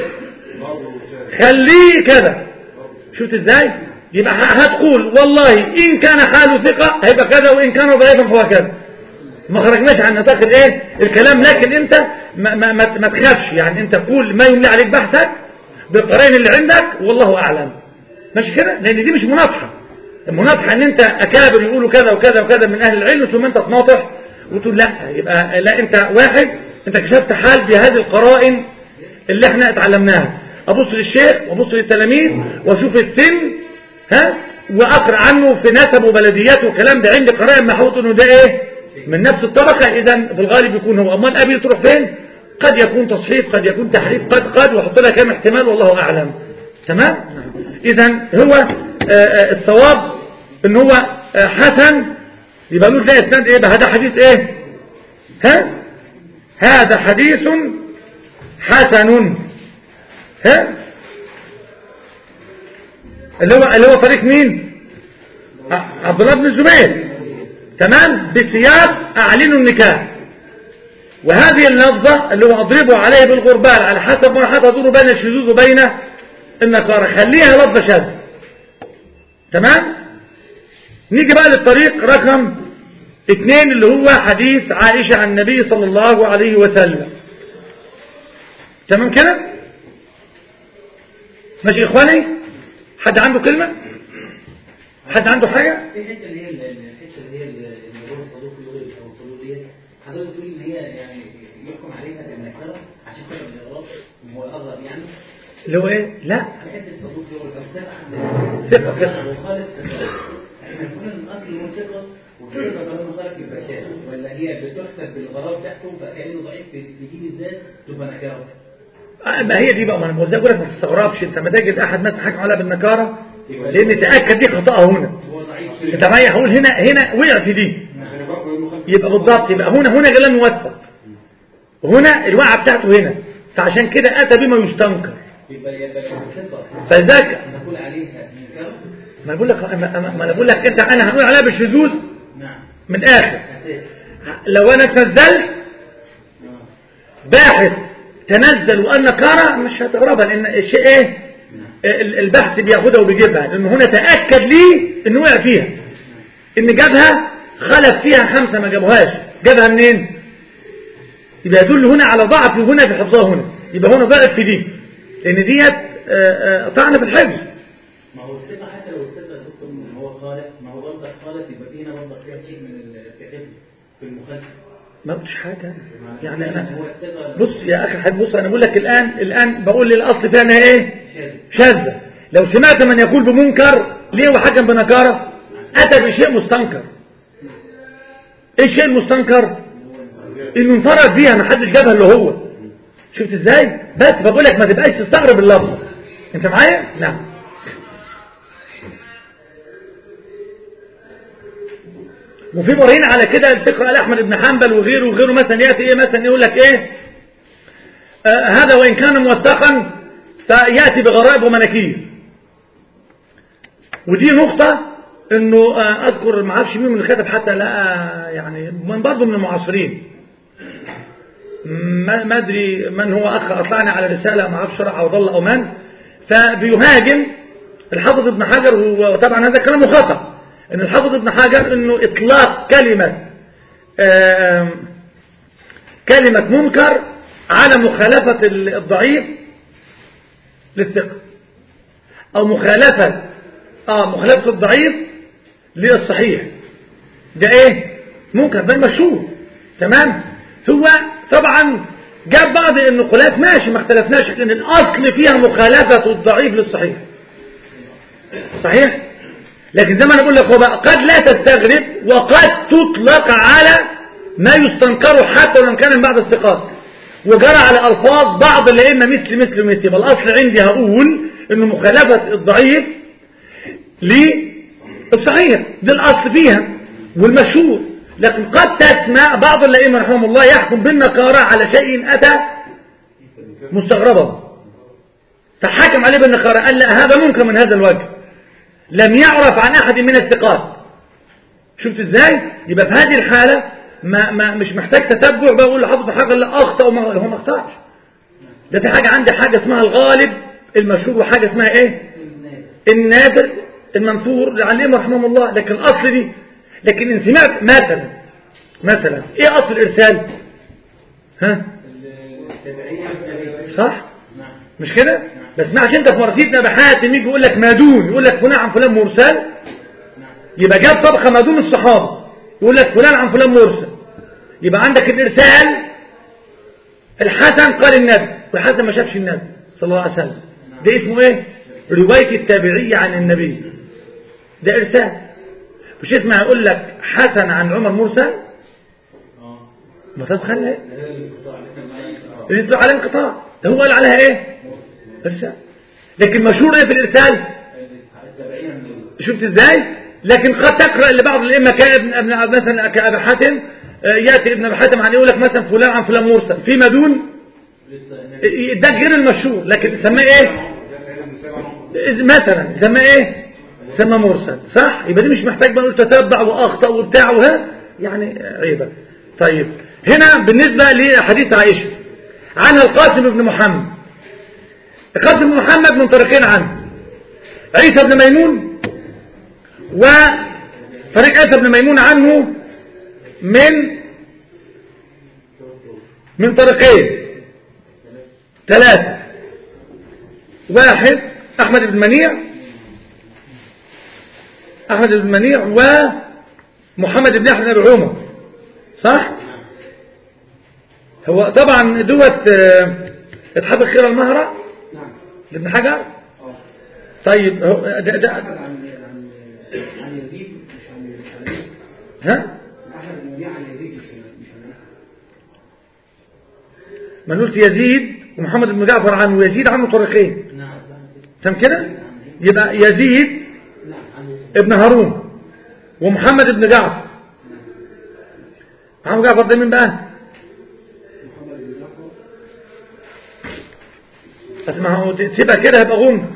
خليه كذا شفت ازاي يبقى ه- هتقول والله ان كان حاله ثقة هيبقى كذا وان كان ضعيفا فهو كذا ما خرجناش عن نطاق الايه الكلام لكن انت ما, ما, ما, ما تخافش يعني انت قول ما يملي عليك بحثك بالقرائن اللي عندك والله اعلم ماشي كده لان دي مش مناطحه المناطحه ان انت اكابر يقولوا كذا وكذا وكذا من اهل العلم ثم انت تناطح وتقول لا يبقى لا انت واحد انت كشفت حال بهذه القرائن اللي احنا اتعلمناها ابص للشيخ وابص للتلاميذ واشوف السن ها واقرا عنه في نسب وبلديات والكلام ده عندي قرائن محوط انه ده ايه من نفس الطبقه اذا في الغالب يكون هو امال ابي تروح فين قد يكون تصحيف قد يكون تحريف قد قد واحط لها كام احتمال والله اعلم تمام اذا هو آه، آه، الصواب ان هو آه، حسن يبقى له تلاقي اسناد ايه ده هذا حديث ايه ها هذا حديث حسن ها اللي هو اللي هو طريق مين ع- عبد الله بن الزبير تمام بسياق اعلنوا النكاح وهذه اللفظة اللي هو اضربوا عليه بالغربال على حسب ما حتى تدور بين الشذوذ وبين النكارة خليها لفظة شاذة تمام نيجي بقى للطريق رقم اثنين اللي هو حديث عائشة عن النبي صلى الله عليه وسلم تمام كده ماشي يا اخواني حد عنده كلمة حد عنده حاجة
في الحته اللي هي الحته اللي هي اللي هو الصدوق اللغوي او الصدوق ديت حضرتك بتقول ان هي يعني يحكم عليها بالنكره عشان خاطر الاغراض هو اغرب يعني
اللي هو ايه لا
في حته الصدوق اللغوي او ثقه
ثقة ثقة
وخالف احنا كنا من اصل هو ثقه والثقه كمان خالف الفشل ولا هي بتحسب بالغراب بتاعته فكانه ضعيف في تجيب الذات تبقى نكره
آه، ما هي دي بقى ما انا بقول لك ما تستغربش انت ما تجد احد مثلا حكم عليها بالنكاره لان تاكد دي خطأها هنا
هو ضعيف
انت رايح اقول هنا هنا وقع في دي
عشان يبقى يقول مخالف
يبقى بالضبط يبقى هنا هنا لم يوثق هنا الوقعه بتاعته هنا فعشان كده اتى بما يستنكر
يبقى يبقى ثقه
فذاك
نقول عليها نكره
ما انا بقول لك ما انا بقول لك انت انا هنقول عليها بالشذوذ
نعم
من الاخر
اساس
لو انا تنزلت
نعم
باحث تنزل وقال نكارة مش هتغربها لان الشيء ايه ال- البحث بياخدها وبيجيبها لانه هنا تأكد ليه انه وقع فيها ان جابها خلف فيها خمسة ما جابوهاش جابها منين يبقى يدل هنا على ضعف هنا في حفظها هنا يبقى هنا ضعف في دي لان ديت آه، آه، طعن في الحفظ
ما هو الثقة حتى لو الثقة يا دكتور ان هو خالف ما هو برضك خالف يبقى فينا برضك فيها شيء من ال- في حفظ في المخالفة
ما قلتش حاجه يعني
هو
انا
الثقة
بص يا اخي حبيبي بص انا بقول لك الان الان بقول للاصل فيها انها ايه
شاذ
شاذة لو سمعت من يقول بمنكر ليه وحكم بنكارة أتى بشيء مستنكر ايه الشيء المستنكر انه انفرد بيها ما حدش جابها اللي هو شفت ازاي بس بقول لك ما تبقاش تستغرب اللفظ انت معايا نعم وفي برهين على كده تقرا احمد بن حنبل وغيره وغيره مثلا ياتي ايه مثلا يقول لك ايه آه هذا وان كان موثقا فياتي بغرائب ومناكير ودي نقطة انه آه، اذكر ما اعرفش مين من اللي كتب حتى لا يعني من برضه من المعاصرين ما ما ادري من هو اخ اطلعني على رسالة ما اعرفش شرع او ضل او من فبيهاجم الحافظ ابن حجر هو- وطبعا هذا كلام خطأ ان الحافظ ابن حجر انه اطلاق كلمة آم، كلمة منكر على مخالفة الضعيف للثقة او مخالفة اه مخالفة الضعيف للصحيح ده ايه ممكن ده مشهور تمام هو طبعا جاب بعض النقولات ماشي ما اختلفناش لكن الاصل فيها مخالفة الضعيف للصحيح صحيح لكن زي ما انا بقول لك هو بقى قد لا تستغرب وقد تطلق على ما يستنكر حتى ولو كان من بعض الثقات وجرى على الفاظ بعض الائمه مثل مثل مثل يبقى الاصل عندي هقول ان مخالفه الضعيف للصحيح ده الاصل فيها والمشهور لكن قد تسمع بعض الائمه رحمهم الله يحكم بالنكاره على شيء اتى مستغربا فحكم عليه بالنكاره قال لا هذا منكر من هذا الوجه لم يعرف عن احد من الثقات شفت ازاي يبقى في هذه الحاله ما, ما مش محتاج تتبع بقى اقول لحافظ حاجه لا اخطا وما هو ما اخطاش ده في حاجه عندي حاجه اسمها الغالب المشهور وحاجه اسمها ايه النادر المنثور لعليهم رحمهم الله لكن الاصل دي لكن ان سمعت مثلا مثلا ايه اصل الارسال ها
التبعية التبعية.
صح
نعم
مش كده بس ما عشان انت في مرسيتنا بحاتم يجي يقول لك مادون يقول لك فلان عن فلان مرسل يبقى جاب طبخه مادون الصحابه يقول لك فلان عن فلان مرسل يبقى عندك الارسال الحسن قال النبي والحسن ما شافش النبي صلى الله عليه وسلم ده اسمه ايه روايه التابعيه عن النبي ده ارسال مش اسمع يقول لك حسن عن عمر مرسل
اه
ما طب خلي ايه
ده القطاع اللي كان معايا اه
اللي يطلع عليه انقطاع ده هو قال عليها ايه ارسال لكن مشهور ايه في الارسال
التبعية من
شفت ازاي لكن قد تقرا لبعض الائمه كابن ابن مثلا كابي حاتم آه، ياتي ابن ابي حاتم عن يقول لك مثلا فلان عن فلان مرسل فيما دون
لسه
آه، ده غير المشهور لكن يسميه ايه إذ- مثلا يسميه ايه يسمى مرسل صح يبقى دي مش محتاج بقى نقول تتبع واخطا وبتاع وها يعني عيبه طيب هنا بالنسبه لحديث عائشه عنها القاسم بن محمد القاسم بن محمد من طريقين عنه عيسى بن ميمون وطريق عيسى بن ميمون عنه من من طريقين ثلاثة واحد أحمد بن منيع أحمد بن منيع ومحمد بن أحمد بن عمر صح؟ هو طبعا دوت آه، اتحب خير المهرة
نعم
لابن حجر
اه
طيب هو ده ده
أحمد عن عن عن يزيد مش عن مش عن يزيد.
ها
أحمد بن منيع عن يزيد مش عن- مش عن يزيد.
ما أنا قلت يزيد ومحمد بن جعفر عنه ويزيد عنه طريقين
نعم
فهم كده يبقى يزيد
نعم عنه
ابن هارون ومحمد بن جعفر محمد جعفر ده مين بقى
محمد بن جعفر
اسمع تبقى كده يبقى غم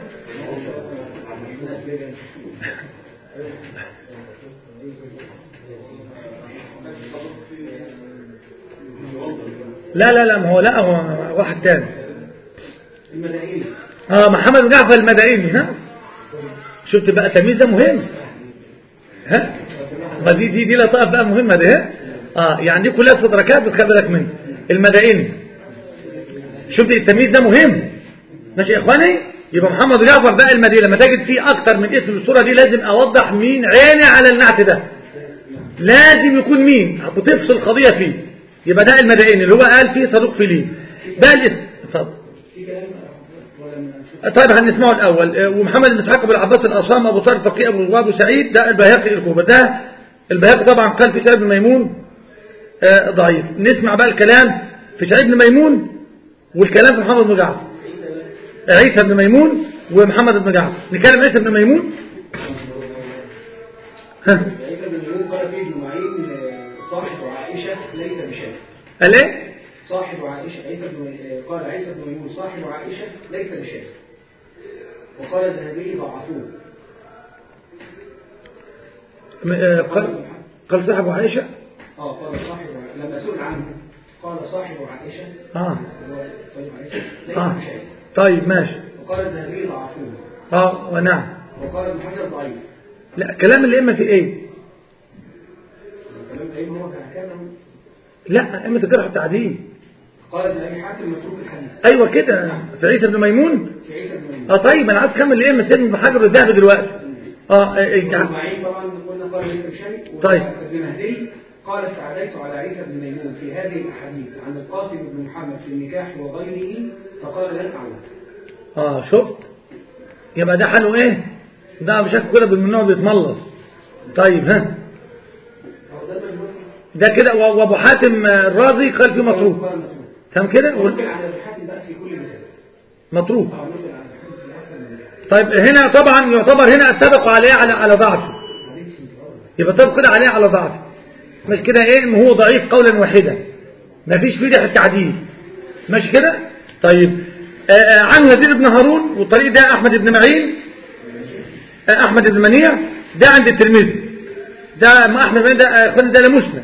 لا لا لا ما هو لا هو واحد تاني
المدائني
اه محمد بن جعفر المدائني ها شفت بقى تمييز ده مهم ها ما دي دي دي لطائف بقى مهمه دي ها اه يعني دي كلها استدراكات بتخلي بالك منها المدائني شفت التمييز ده مهم ماشي يا اخواني يبقى محمد جعفر بقى المدينه لما تجد فيه اكتر من اسم الصوره دي لازم اوضح مين عيني على النعت ده لازم يكون مين بتفصل القضيه فيه يبقى ده المدائني اللي هو قال فيه صدوق في ليه بقى الاسم اتفضل
في كلام ولا ما-
طيب هنسمعه الاول آه، ومحمد بن اسحاق ابو العباس الاصام ابو طارق فقيه ابو ابو سعيد ده البيهقي الكوبا ده البيهقي طبعا قال في سعيد بن ميمون آه، ضعيف نسمع بقى الكلام في سعيد بن ميمون والكلام في محمد بن جعفر عيسى بن ميمون ومحمد بن جعفر نتكلم عيسى بن ميمون ها
عيسى بن ميمون قال فيه ابن معين آه، صاحب عائشة ليس بشيء
قال ايه
صاحب عائشة عيسى بن آه، قال عيسى بن ميمون صاحب عائشة ليس بشيء وقال الذهبي ضعفوه
م- آه، قال قال صاحب عائشه
اه قال صاحب عائشة لما سئل عنه قال صاحب عائشة
اه
اللي هو طيب عائشة ليس
اه
بشيء
طيب ماشي
وقال الذهبي ضعفوه
اه ونعم
وقال ابن حجر ضعيف
لا كلام الائمه في ايه
كلام العلم هو هكذا
لا ائمه الجرح والتعديل
قال ابن ابي حاتم متروك الحديث
ايوه كده في عيسى بن ميمون
في عيسى بن ميمون
اه طيب انا عايز اكمل الائمه سيدنا ابن حجر والذهبي دلوقتي اه إيه، إيه،
ابن معين طبعا قلنا قال ليس بشيء
طيب.
ابن مهدي قال استعديت على عيسى بن ميمون في هذه الاحاديث عن القاسم بن محمد في النكاح وغيره فقال لن اعود
اه شفت يبقى ده حاله ايه ده بشكل كده بالمنوع بيتملص طيب ها
هو ده المجنون
ده كده و- وابو حاتم الرازي قال فيه مطروب
قال متروك
تمام كده وال-
ممكن على ابي حاتم بقى في كل مثال
مطروب
اه ممكن على ابي حاتم في اكثر من مثال
طيب هنا طبعا يعتبر هنا اتفقوا عليه على على ضعفه
حديث سنترال
يبقى اتفقوا كده عليه على ضعفه مش كده ايه ان هو ضعيف قولا واحدا مفيش فيه ريحه تعديل ماشي كده طيب آه، آه، عنه يزيد بن هارون والطريق ده احمد بن معين آه، احمد بن منيع ده عند الترمذي ده ما احمد بن ده آه، خد ده لمسند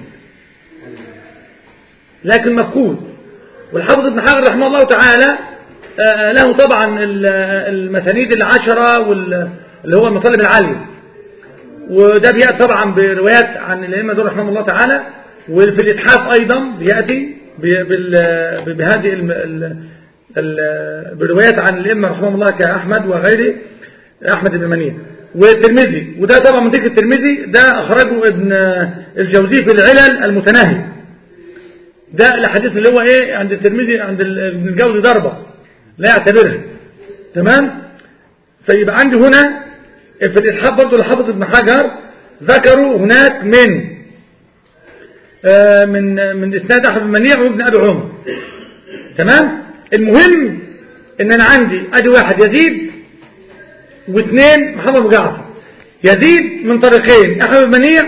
لكن مفقود والحافظ ابن حجر رحمه الله تعالى آه، له طبعا ال- المسانيد العشرة وال- اللي هو المطالب العالية وده بيأتي طبعا بروايات عن الأئمة دول رحمه الله تعالى وفي الإتحاف أيضا بيأتي ب- بال- بهذه الم- ال- ال- بروايات عن الأئمة رحمه الله كأحمد وغيره أحمد بن منيع والترمذي وده طبعا من ذكر الترمذي ده أخرجه ابن الجوزي في العلل المتناهي ده الحديث اللي هو ايه عند الترمذي عند ال- ابن الجوزي ضربة لا يعتبرها تمام فيبقى عندي هنا في الإلحاق برضه لحافظ ابن حجر ذكروا هناك من آه، من من اسناد احمد بن منيع وابن ابي عمر تمام المهم ان انا عندي ادي واحد يزيد واثنين محمد بن جعفر يزيد من طريقين احمد بن منيع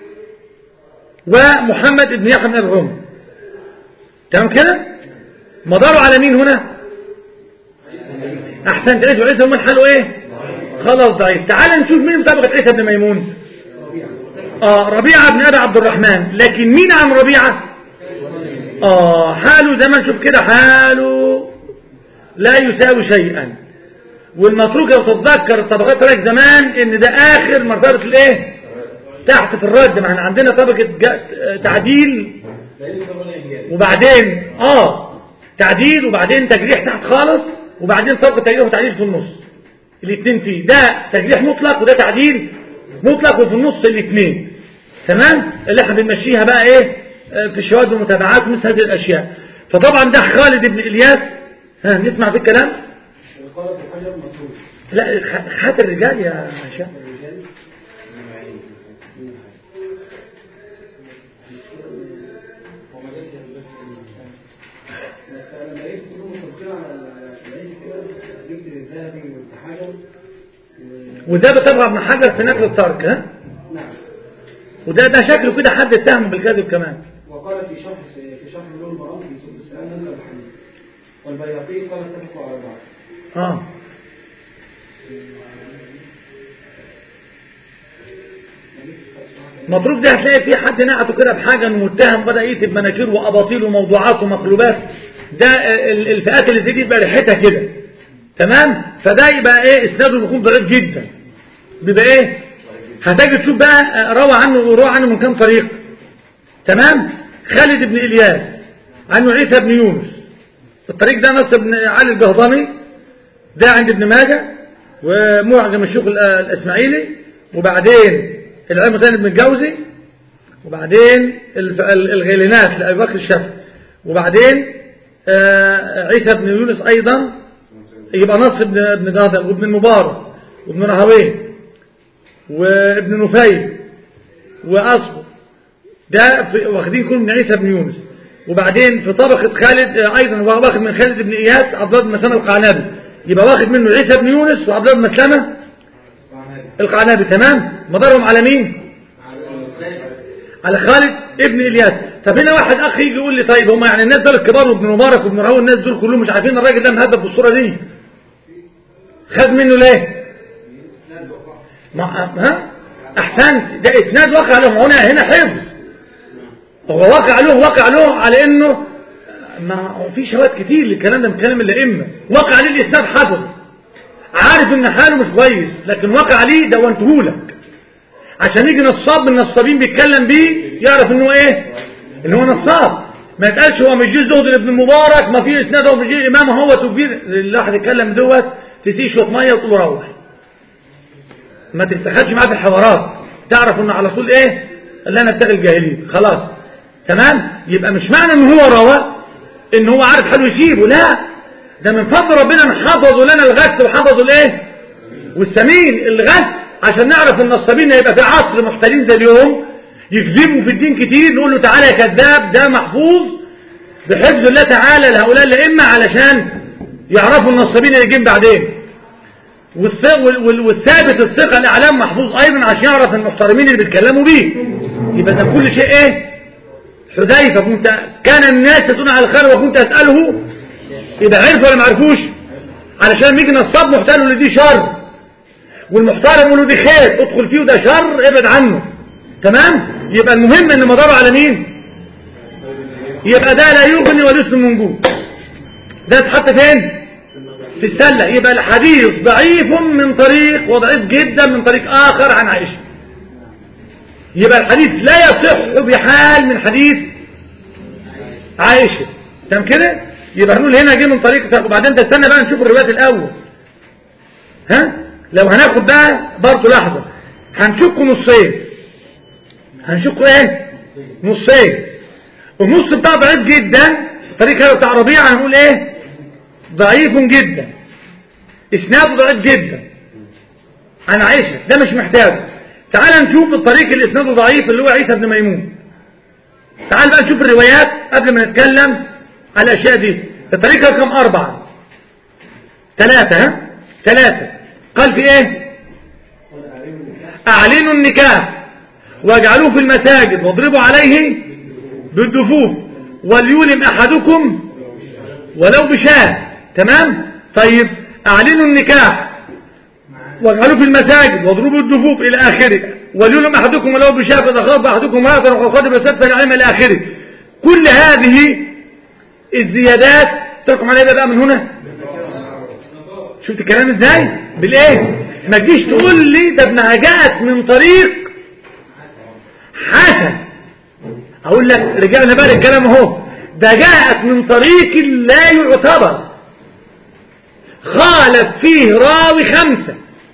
ومحمد بن يحيى بن ابي عمر تمام كده مداروا على مين هنا احسنت عيسى وعيسى من حاله ايه خلاص ضعيف تعال نشوف مين طبقة عيسى بن ميمون اه ربيعة بن ابي عبد الرحمن لكن مين عم ربيعة اه حاله زي ما نشوف كده حاله لا يساوي شيئا والمتروك لو تتذكر الطبقات لك زمان ان ده اخر مرتبة الايه تحت في الرد ما احنا عندنا طبقة جا- تعديل وبعدين اه تعديل وبعدين تجريح تحت خالص وبعدين طبقة تجريح وتعديل في النص الاثنين فيه ده تجريح مطلق وده تعديل مطلق وفي النص الاثنين تمام اللي احنا بنمشيها بقى ايه آه، في الشواذ والمتابعات ومثل هذه الاشياء فطبعا ده خالد بن الياس ها نسمع في الكلام
وقال ابن حجر متروك
لا خ- خات الرجال يا هشام
الرجال لما لقيت كلهم متفقين على العيد كده جبت الذهبي وابن حجر و-
وده بطبع ابن حجر في نقل الترك ها
نعم
وده ده شكله كده حد اتهمه بالكذب كمان
وقال في شرح في شرح نور المرام في سبل السلام منكر الحديث والبيهقي قال اتفقوا على بعض
اه مطروف ده هتلاقي في حد نعته كده بحاجه انه متهم بدا يكتب مناكير واباطيل وموضوعات ومقلوبات ده ال- الفئات اللي زي دي يبقى ريحتها كده تمام فده يبقى ايه اسناده بيكون ضعيف جدا بيبقى ايه هتجي تشوف بقى آه، روى عنه وروى عنه من كام طريق تمام خالد بن إلياس عنه عيسى بن يونس الطريق ده نص بن علي البهضمي ده عند ابن ماجه ومعجم الشيخ ال- الاسماعيلي وبعدين العلم ثاني بن الجوزي وبعدين الف- ال- الغيلينات لأبي بكر الشافعي وبعدين آه، عيسى بن يونس أيضا يبقى نصر بن بن جهضم وابن المبارك وابن رهويه وابن نفيل وأصبر ده في- واخدين كلهم من عيسى بن يونس وبعدين في طبقة خالد آه، أيضا هو واخد من خالد بن إياس عبد الله بن مسلمة القعنبي يبقى واخد منه عيسى بن يونس وعبد الله بن مسلمة القعنبي تمام مدارهم على مين على خالد ابن إلياس طب هنا واحد أخ يجي يقول لي طيب هم يعني الناس دول الكبار وابن مبارك وابن راهو الناس دول كلهم مش عارفين الراجل ده مهدف بالصورة دي خد منه ليه ما ها احسنت ده اسناد وقع له هنا هنا حفظ هو وقع له وقع له على انه ما هو في شواهد كتير للكلام ده من كلام الائمه وقع عليه الاسناد حفظ عارف ان حاله مش كويس لكن وقع عليه دونته لك عشان يجي نصاب من النصابين بيتكلم بيه يعرف ان هو ايه ان هو نصاب ما يتقالش هو مش جيز زهد ابن المبارك ما في اسناد هو مش جيز امام هو تكبير الواحد يتكلم دوت تسيه شويه ميه وتقول له روح ما تتخذش معاه في الحوارات تعرف انه على طول ايه اللي انا ابتغي الجاهلين خلاص تمام يبقى مش معنى ان هو روى ان هو عارف حاله يسيبه لا ده من فضل ربنا ان حفظوا لنا الغث وحفظوا الايه والسمين الغث عشان نعرف النصابين هيبقى في عصر محتلين زي اليوم يكذبوا في الدين كتير نقول له تعالى يا كذاب ده محفوظ بحفظ الله تعالى لهؤلاء الائمه علشان يعرفوا النصابين اللي جايين بعدين والث- وال- وال- والثابت الثقة الإعلام محفوظ أيضا عشان يعرف المحترمين اللي بيتكلموا بيه يبقى ده كل شيء إيه حذيفة كنت كان الناس تدون على الخير وكنت أسأله يبقى عرف ولا ما عرفوش علشان يجي نصاب محتال له دي شر والمحترم يقول له دي خير ادخل فيه وده شر ابعد عنه تمام يبقى المهم ان مداره على مين يبقى ده لا يغني ولا يسلم من جوع ده اتحط فين في السلة يبقى الحديث ضعيف من طريق وضعيف جدا من طريق آخر عن عائشة يبقى الحديث لا يصح بحال من حديث عائشة تمام كده يبقى هنقول هنا جه من طريق وبعدين تستنى بقى نشوف الروايات الأول ها لو هناخد بقى برضه لحظة هنشوفكم نصين هنشوفكم ايه نصين النص بتاع ضعيف جدا الطريق هذا بتاع ربيعة هنقول ايه ضعيف جدا اسناده ضعيف جدا عن عائشة ده مش محتاج تعال نشوف الطريق اللي اسناده ضعيف اللي هو عيسى بن ميمون تعال بقى نشوف الروايات قبل ما نتكلم على الاشياء دي الطريق رقم أربعة ثلاثة ها ثلاثة قال في ايه اعلنوا النكاح واجعلوه في المساجد واضربوا عليه بالدفوف وليولم احدكم ولو بشاه تمام طيب اعلنوا النكاح واجعلوه في المساجد واضربوا الدفوف الى اخره وليولم احدكم ولو بشاه فاذا خاض احدكم هذا وقد خاض بسد فليعلم الى اخره كل هذه الزيادات تركم عليها بقى من هنا شفت الكلام ازاي بالايه ما تجيش تقول لي ده ابنها جاءت من طريق حسن اقول لك رجعنا بقى للكلام اهو ده جاءت من طريق لا يعتبر خالف فيه راوي خمسة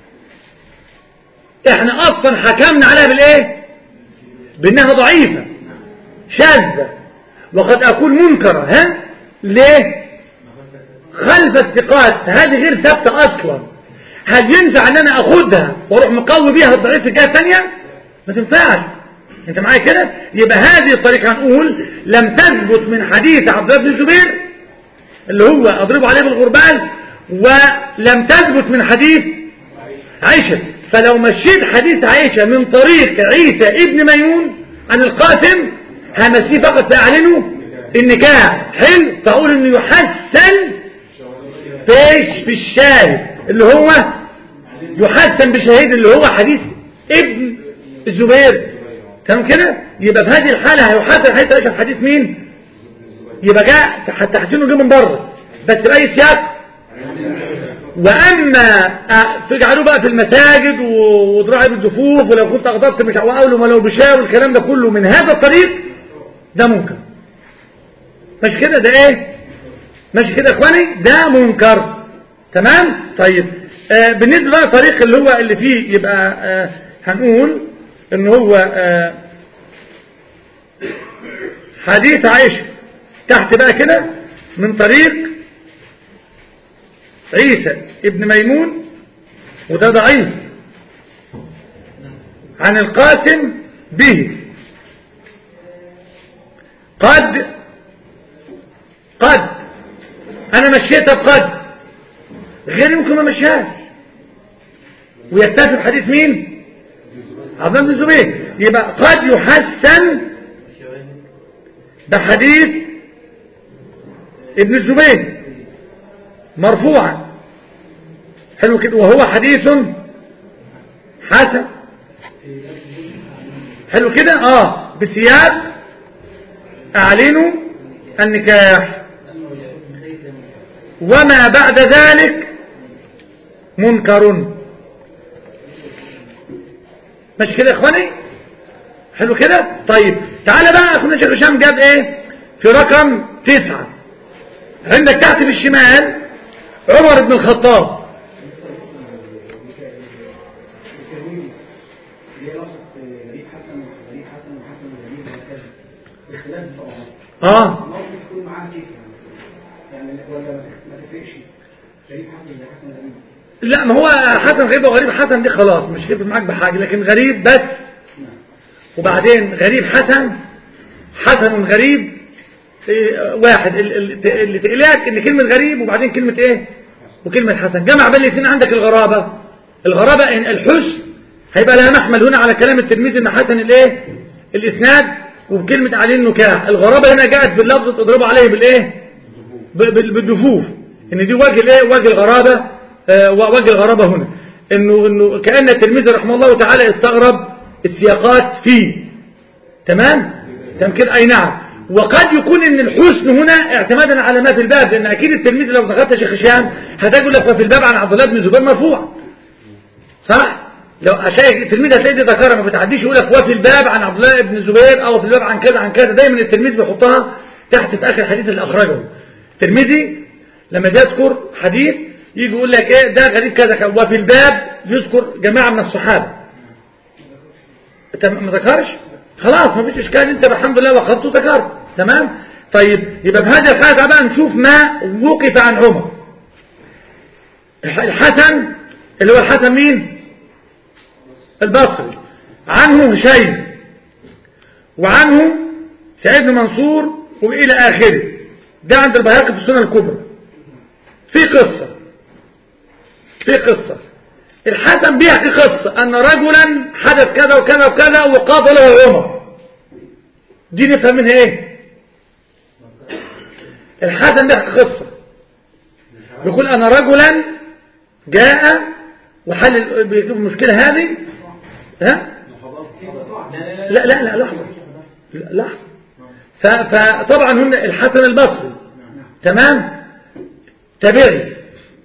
احنا اصلا حكمنا عليها بالايه بانها ضعيفة شاذة وقد اكون منكرة ها ليه خلف الثقات هذه غير ثابتة اصلا هل ينفع ان انا اخدها واروح مقوي بيها الضعيف في الجهة الثانية ما تنفعش انت معايا كده يبقى هذه الطريقة هنقول لم تثبت من حديث عبد الله بن الزبير اللي هو اضربه عليه بالغربال ولم تثبت من حديث عائشة فلو مشيت حديث عائشة من طريق عيسى ابن ميمون عن القاسم همسيه فقط فأعلنه النكاح حلو فأقول انه يحسن فيش في الشاهد اللي هو يحسن بشهيد اللي هو حديث ابن الزبير تمام كده يبقى في هذه الحالة هيحسن حديث عائشة في حديث مين يبقى جاء تحسينه جه من بره بس بأي سياق واما تجعلوه بقى في المساجد وضرعي بالدفوف ولو كنت اغضبت مش اقول ولو بشاء والكلام ده كله من هذا الطريق ده منكر ماشي كده ده ايه ماشي كده يا اخواني ده منكر تمام طيب آه بالنسبه بقى طريق اللي هو اللي فيه يبقى آه هنقول ان هو آه حديث عائشه تحت بقى كده من طريق عيسى ابن ميمون وده ضعيف عن القاسم به قد قد انا مشيتها بقد غير ممكن ما مشيهاش ويكتفي بحديث مين عبد الله بن الزبير يبقى قد يحسن بحديث ابن الزبير مرفوعا حلو كده وهو حديث حسن حلو كده اه بسياق اعلنوا النكاح وما بعد ذلك منكر ماشي كده يا اخواني حلو كده طيب تعالى بقى اخونا شيخ هشام جاب ايه في رقم تسعة عندك تحت في الشمال عمر بن الخطاب
الترمذي اللي هي لفظة غريب حسن وغريب حسن وحسن وغريب وهكذا باختلاف طبعا
اه
الموقف يكون معاه كيف يعني يعني ولا ما تفرقش غريب حسن زي حسن غريب
لا ما هو حسن غريب وغريب حسن دي خلاص مش هيفرق معاك بحاجة لكن غريب بس
نعم
وبعدين غريب حسن حسن غريب إيه، واحد ال- ال- اللي تقلقك ان كلمة غريب وبعدين كلمة ايه وكلمة حسن جمع بين الاثنين عندك الغرابة الغرابة ان الحسن هيبقى لها محمل هنا على كلام التلميذ ان حسن الايه الاسناد وبكلمة عليه النكاح الغرابة هنا جاءت باللفظ تضربه عليه بالايه ب- بال- بالدفوف ان دي وجه الايه وجه الغرابة آه، وجه الغرابة هنا انه انه كأن التلميذ رحمه الله تعالى استغرب السياقات فيه تمام تمام كده اي نعم وقد يكون ان الحسن هنا اعتمادا على ما في الباب لان اكيد التلميذ لو دخلت يا شيخ هشام هتقول لك وفي الباب عن عبد الله بن الزبير مرفوع صح لو عشان التلميذ هتلاقي دي ذكرها ما بتعديش يقول لك وفي الباب عن عبد الله بن الزبير او في الباب عن كذا عن كذا دايما التلميذ بيحطها تحت في اخر الحديث اللي اخرجه الترمذي لما بيذكر حديث يجي يقول لك ايه ده غريب كذا كذا وفي الباب يذكر جماعه من الصحابه انت ما ذكرش خلاص ما فيش اشكال انت الحمد لله وخدته ذكرت تمام طيب يبقى بهذا الحال تعالى بقى نشوف ما وقف عن عمر الحسن اللي هو الحسن مين البصري عنه هشيم وعنه سعيد بن منصور والى اخره ده عند البيهقي في السنن الكبرى في قصه في قصه الحسن بيحكي قصة أن رجلا حدث كذا وكذا وكذا وقاضى له عمر دي نفهم منها إيه الحسن بيحكي قصة بيقول أن رجلا جاء وحل بيجيب المشكلة هذه ها لا لا لا لحظة لا لحظة ف- فطبعا هنا الحسن البصري تمام تابعي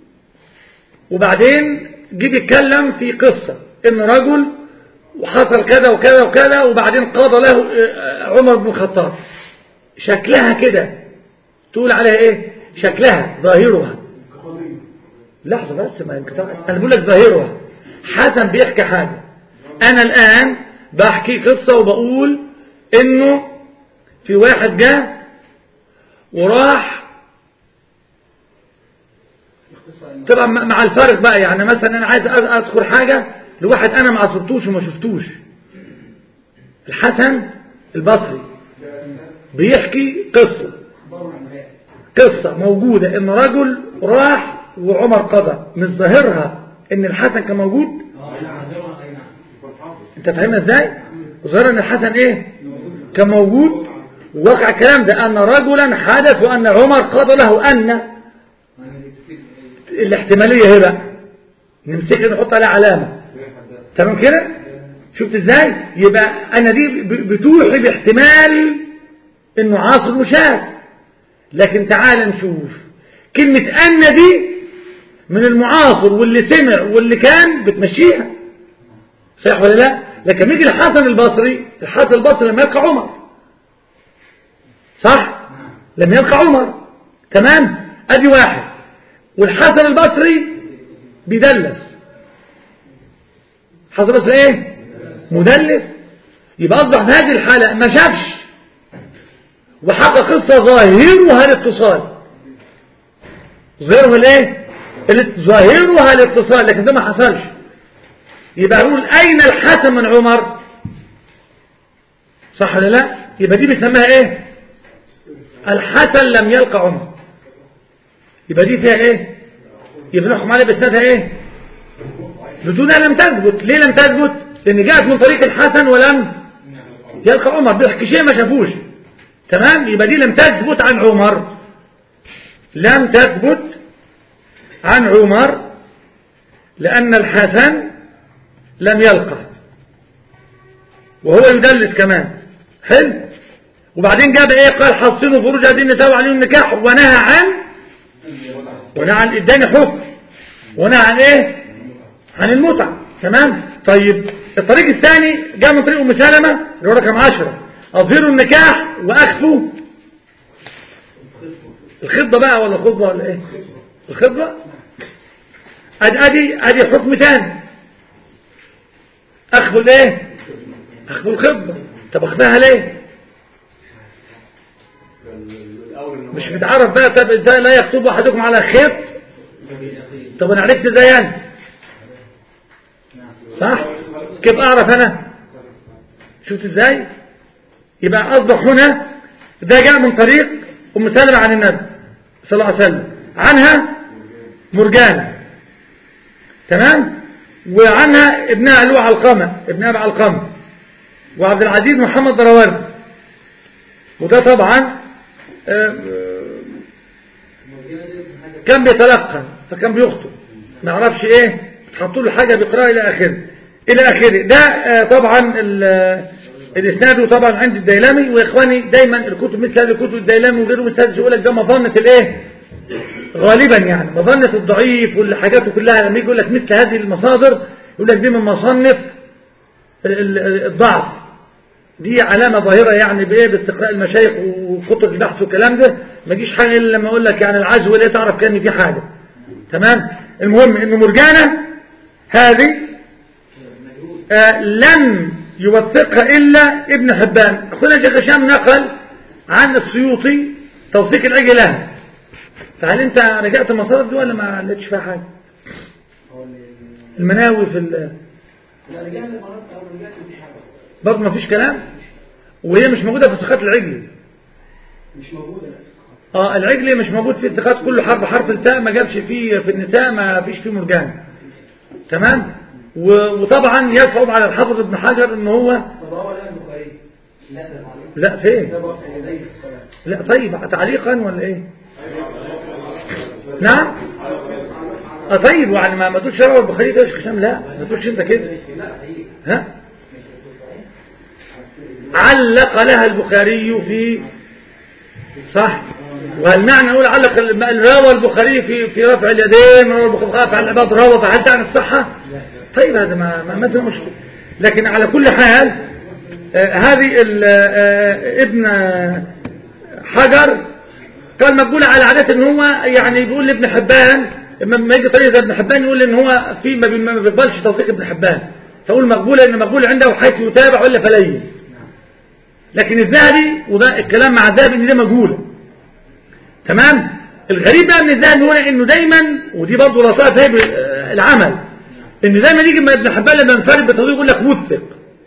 وبعدين جه بيتكلم في قصة ان رجل وحصل كذا وكذا وكذا وبعدين قضى له آه، عمر بن الخطاب شكلها كده تقول عليها ايه شكلها ظاهرها لحظة بس ما انت طبعا- انا بقول لك ظاهرها حسن بيحكي حاجة انا الان بحكي قصة وبقول انه في واحد جاء وراح طبعا مع الفرق بقى يعني مثلا انا عايز أ- اذكر حاجة لواحد انا ما عصرتوش وما شفتوش الحسن البصري بيحكي قصة قصة موجودة ان رجل راح وعمر قضى مش ظاهرها ان الحسن كان موجود انت فاهمها ازاي ظاهر ان الحسن ايه كان موجود ووقع الكلام ده ان رجلا حدث وان عمر قضى له ان الاحتمالية هي بقى نمسكها نحط عليها علامة تمام كده شفت ازاي يبقى انا دي ب- بتوحي باحتمال انه عاصر وشاف لكن تعال نشوف كلمة ان دي من المعاصر واللي سمع واللي كان بتمشيها صحيح ولا لا لكن يجي الحسن البصري الحسن البصري لما يلقى عمر صح لم يلقى عمر تمام ادي واحد والحسن البصري بيدلس حسن البصري ايه مدلس يبقى اصبح في هذه الحالة ما شافش وحقق قصة ظاهرها الاتصال ظاهرها الايه الات- ظاهرها الاتصال لكن ده ما حصلش يبقى نقول اين الحسن من عمر صح ولا لا يبقى دي بنسميها ايه الحسن لم يلقى عمر يبقى دي فيها ايه يبقى نحكم عليها باسنادها ايه بدونها لم تثبت ليه لم تثبت لان جاءت من طريق الحسن ولم يلقى عمر بيحكي شيء ما شافوش تمام يبقى دي لم تثبت عن عمر لم تثبت عن عمر لأن الحسن لم يلقى وهو يدلس كمان حلو وبعدين جاب ايه قال حصنوا فروج هذه النساء وعليهم النكاح ونهى عن ونهى عن اداني حكم ونهى عن ايه عن المتعة تمام طيب الطريق الثاني جاء من طريق ام سلمة اللي هو رقم 10 اظهروا النكاح واخفوا الخطبة بقى ولا الخطبة ولا ايه الخطبة ادي ادي ادي حكم ثاني اخفوا الايه اخفوا الخطبة طب اخفاها ليه مش متعرف بقى طب ازاي لا يخطب احدكم على خيط طب انا عرفت ازاي يعني صح كيف اعرف انا شفت ازاي يبقى اصبح هنا ده جاء من طريق ام سلمة عن النبي صلى الله عليه وسلم عنها مرجانة تمام وعنها ابنها اللي هو علقمة ابن ابي علقمة وعبد العزيز محمد دراوردي وده طبعا آه، كان بيتلقن فكان بيخطب ما يعرفش ايه تحطوا له حاجه بيقراها الى اخره الى اخره ده آه، طبعا ال- الاسناد طبعا عند الديلمي واخواني دايما الكتب مثل هذه الكتب الديلمي وغيره مثل هذه يقول لك ده مظنه الايه غالبا يعني مظنه الضعيف والحاجات كلها لما يجي يقول لك مثل هذه المصادر يقول لك دي من مصنف ال- ال- الضعف دي علامة ظاهرة يعني بإيه باستقراء المشايخ وكتب البحث والكلام ده ما يجيش حاجة إلا لما أقول لك يعني العزو اللي تعرف كأن في حاجة تمام المهم إن مرجانة هذه آه لم يوثقها إلا ابن حبان أخونا شيخ هشام نقل عن السيوطي توثيق العجل لها فهل أنت رجعت المصادر دي ولا ما لقيتش فيها حاجة المناوي في ال-
لا رجال الامارات او رجال مفيش حاجه
برضه ما فيش كلام وهي مش موجودة في ثقات العجل
مش موجوده لا
اه العجل مش موجود في الثقات كله حرف حرف التاء ما جابش فيه في النساء ما فيش فيه مرجان تمام و- وطبعا يصعب على الحافظ ابن حجر ان هو
طب هو لا البخاري لا ده معلوم
لا فين
ده رفع يديه في الصلاه
لا طيب تعليقا ولا ايه نعم اه طيب يعني ما ما تقولش روى البخاري ده يا شيخ هشام لا ما تقولش انت كده ها علق لها البخاري في صح وهل معنى نقول علق الم- روى البخاري في في رفع اليدين روى البخاري في رفع العباد روى فهل تعني الصحة طيب هذا ما ما, ما في مشكلة لكن على كل حال آه هذه ال- آه ابن حجر كان مقبول على عادة ان هو يعني بيقول لابن حبان لما ما يجي طريق زي ابن حبان يقول ان هو في ما بي- ما بيقبلش توثيق ابن حبان فاقول مقبولة ان مقبول عنده حيث يتابع ولا فلين لكن الذهبي وده الكلام مع الذهبي ان ده مجهول تمام الغريب بقى من الذهبي هنا انه دايما ودي برضه لطائف هي ب- آه، العمل ان دايما يجي مع ابن حبان لما ينفرد بالتوثيق يقول لك وثق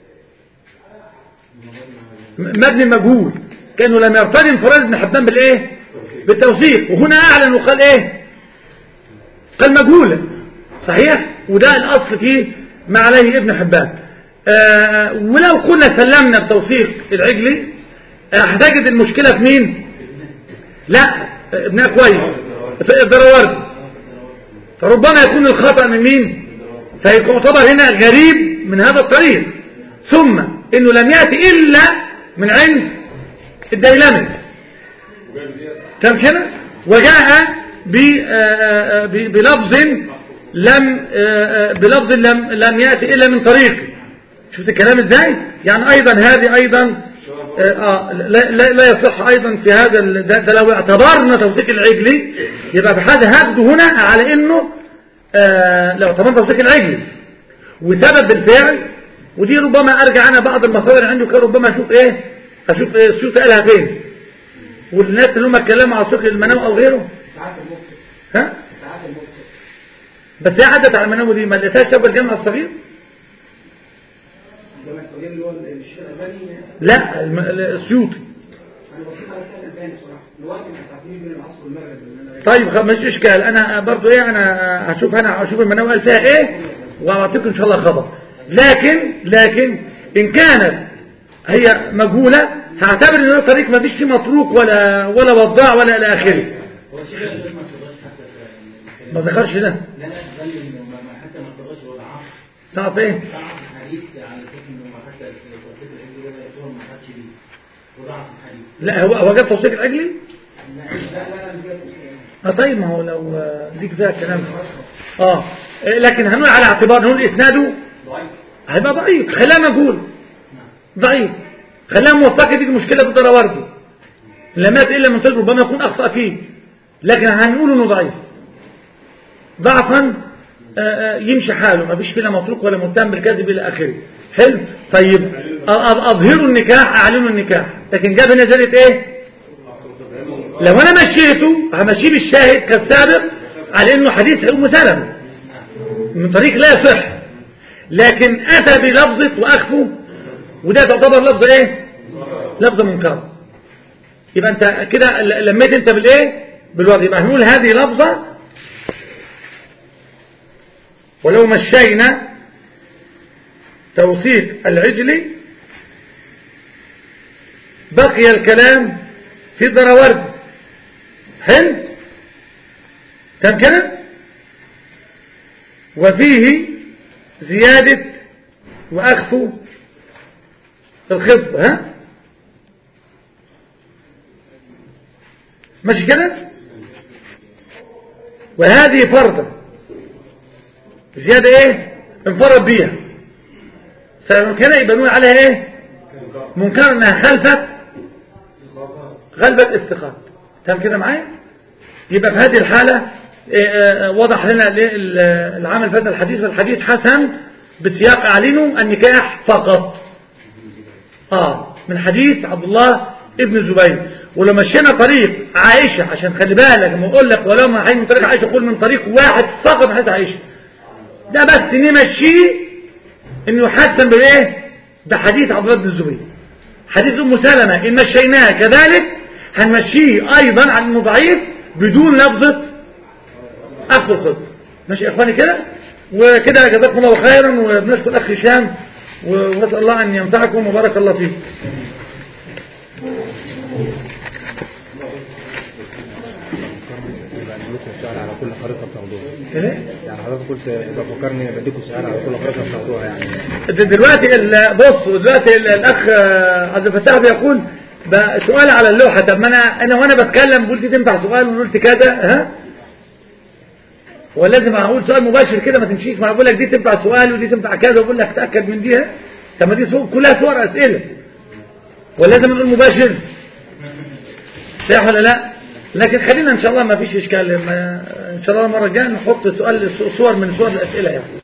م- مبني المجهول كانه لم يرتضي انفراد ابن حبان بالايه بالتوثيق وهنا اعلن وقال ايه قال مجهولا صحيح وده الاصل فيه ما عليه ابن حبان آه ولو كنا سلمنا بتوثيق العجلي آه، هتجد المشكله في مين لا آه، ابنها كويس في الدراوردي فربما يكون الخطأ من مين فيعتبر هنا غريب من هذا الطريق ثم انه لم يأتي الا من عند الديلمي كم كده وجاء ب- آه، آه، ب- بلفظ لم آه، آه، بلفظ لم لم يأتي الا من طريق شفت الكلام ازاي يعني ايضا هذه ايضا آه لا, لا, لا يصح أيضا في هذا ال- ده, ده لو اعتبرنا توثيق العجلي يبقى بهذا هبد هنا على انه آه لو اعتبرنا توثيق العجلي وثبت بالفعل ودي ربما ارجع انا بعض المصادر عندي وكان ربما اشوف ايه اشوف إيه السيوط قالها فين والناس اللي هم اتكلموا على سوق المنام او غيره
ساعات المبتر
ها
ساعات المبتر
بس هي عدت على المنام دي ما لقيتهاش شبه الجامع الصغير
الجامع الصغير اللي هو الشيخ الألباني
لا الم- السيوطي
أنا بصيت على كده الألباني بصراحة الوقت ما ساعتنيش بين العصر والمغرب إن أنا
طيب خ- مش اشكال انا برضو ايه انا هشوف انا هشوف المنام قال فيها ايه واعطيكم ان شاء الله خبر لكن لكن ان كانت هي مجهوله هعتبر ان ده طريق ما فيش فيه متروك ولا ولا وضاع ولا الى اخره
هو الشيخ الألباني ما ارتضاش حتى في
ما
الكلام
ذكرش ده
لا لا بل انه ما- ما- حتى ما ارتضاش هو ضعف
تعرف ايه
ضعف الحديث على اساس انه ما حتى توثيق العلم ده يعتبر ما خدش بيه وضعف الحديث
لا هو هو جاب توثيق العجلي
لا لا لا مش كده.
اه طيب ما هو لو آه، ديك فيها الكلام اه إيه، لكن هنقول على اعتبار نقول اسناده
ضعيف
هيبقى ضعيف خلاه مجهول ضعيف خلاه موثق دي المشكله في الدراوردي لما مات الا من طلب ربما يكون اخطا فيه لكن هنقول انه ضعيف ضعفا آه، آه، يمشي حاله ما فيش فينا متروك ولا متهم بالكذب الى اخره حلو طيب أ- أ- اظهروا النكاح اعلنوا النكاح لكن جاب هنا زياده ايه لو انا مشيته همشيه بالشاهد كالسابق على انه حديث ام سلمة من طريق لا يصح لكن اتى بلفظة واخفه وده تعتبر لفظ ايه لفظ منكر يبقى انت كده ل- لميت انت بالايه بالوضع يبقى هنقول هذه لفظة ولو مشينا توثيق العجل بقي الكلام في الدراورد حلو تم كده وفيه زيادة وأخفو الخفض ها ماشي كده وهذه فرضة زيادة ايه انفرد بيها سواء كده يبقى نقول عليها ايه منكر انها خلفت غلبت الثقات تمام كده معايا يبقى في هذه الحالة آه، آه، وضح لنا ليه ال- العمل في هذا الحديث والحديث حسن بسياق أعلنوا النكاح فقط آه من حديث عبد الله ابن الزبير ولو مشينا طريق عائشة عشان خلي بالك لما اقول لك ولو من حديث من طريق عائشة قول من طريق واحد فقط من حديث عائشة ده بس نمشيه انه يحسن بايه بحديث عبد الله بن الزبير حديث ام سلمة ان مشيناه كذلك هنمشيه ايضا على انه ضعيف بدون لفظة اخذ الخط ماشي يا اخواني كده وكده جزاكم الله خيرا وبنشكر الاخ هشام ونسال الله ان ينفعكم وبارك الله فيكم
يبقى اديكم سؤال على كل خريطه بتاخدوها
إيه؟
يعني حضرتك قلت يبقى فكرني بديكم سؤال على كل خريطه بتاخدوها يعني
د- دلوقتي ال- بص دلوقتي ال- الاخ آه، عبد الفتاح بيقول بقى سؤال على اللوحه طب ما انا انا وانا بتكلم قلت تنفع سؤال وقلت كذا ها ولازم اقول سؤال مباشر كده ما تمشيش ما أنا بقول لك دي تنفع سؤال ودي تنفع كذا واقول لك تاكد من دي ها؟ طب ما دي صور كلها صور اسئله ولازم نقول مباشر صح ولا لا لكن خلينا ان شاء الله ما فيش اشكال ما- ان شاء الله المره الجايه نحط سؤال صور من صور الاسئله يعني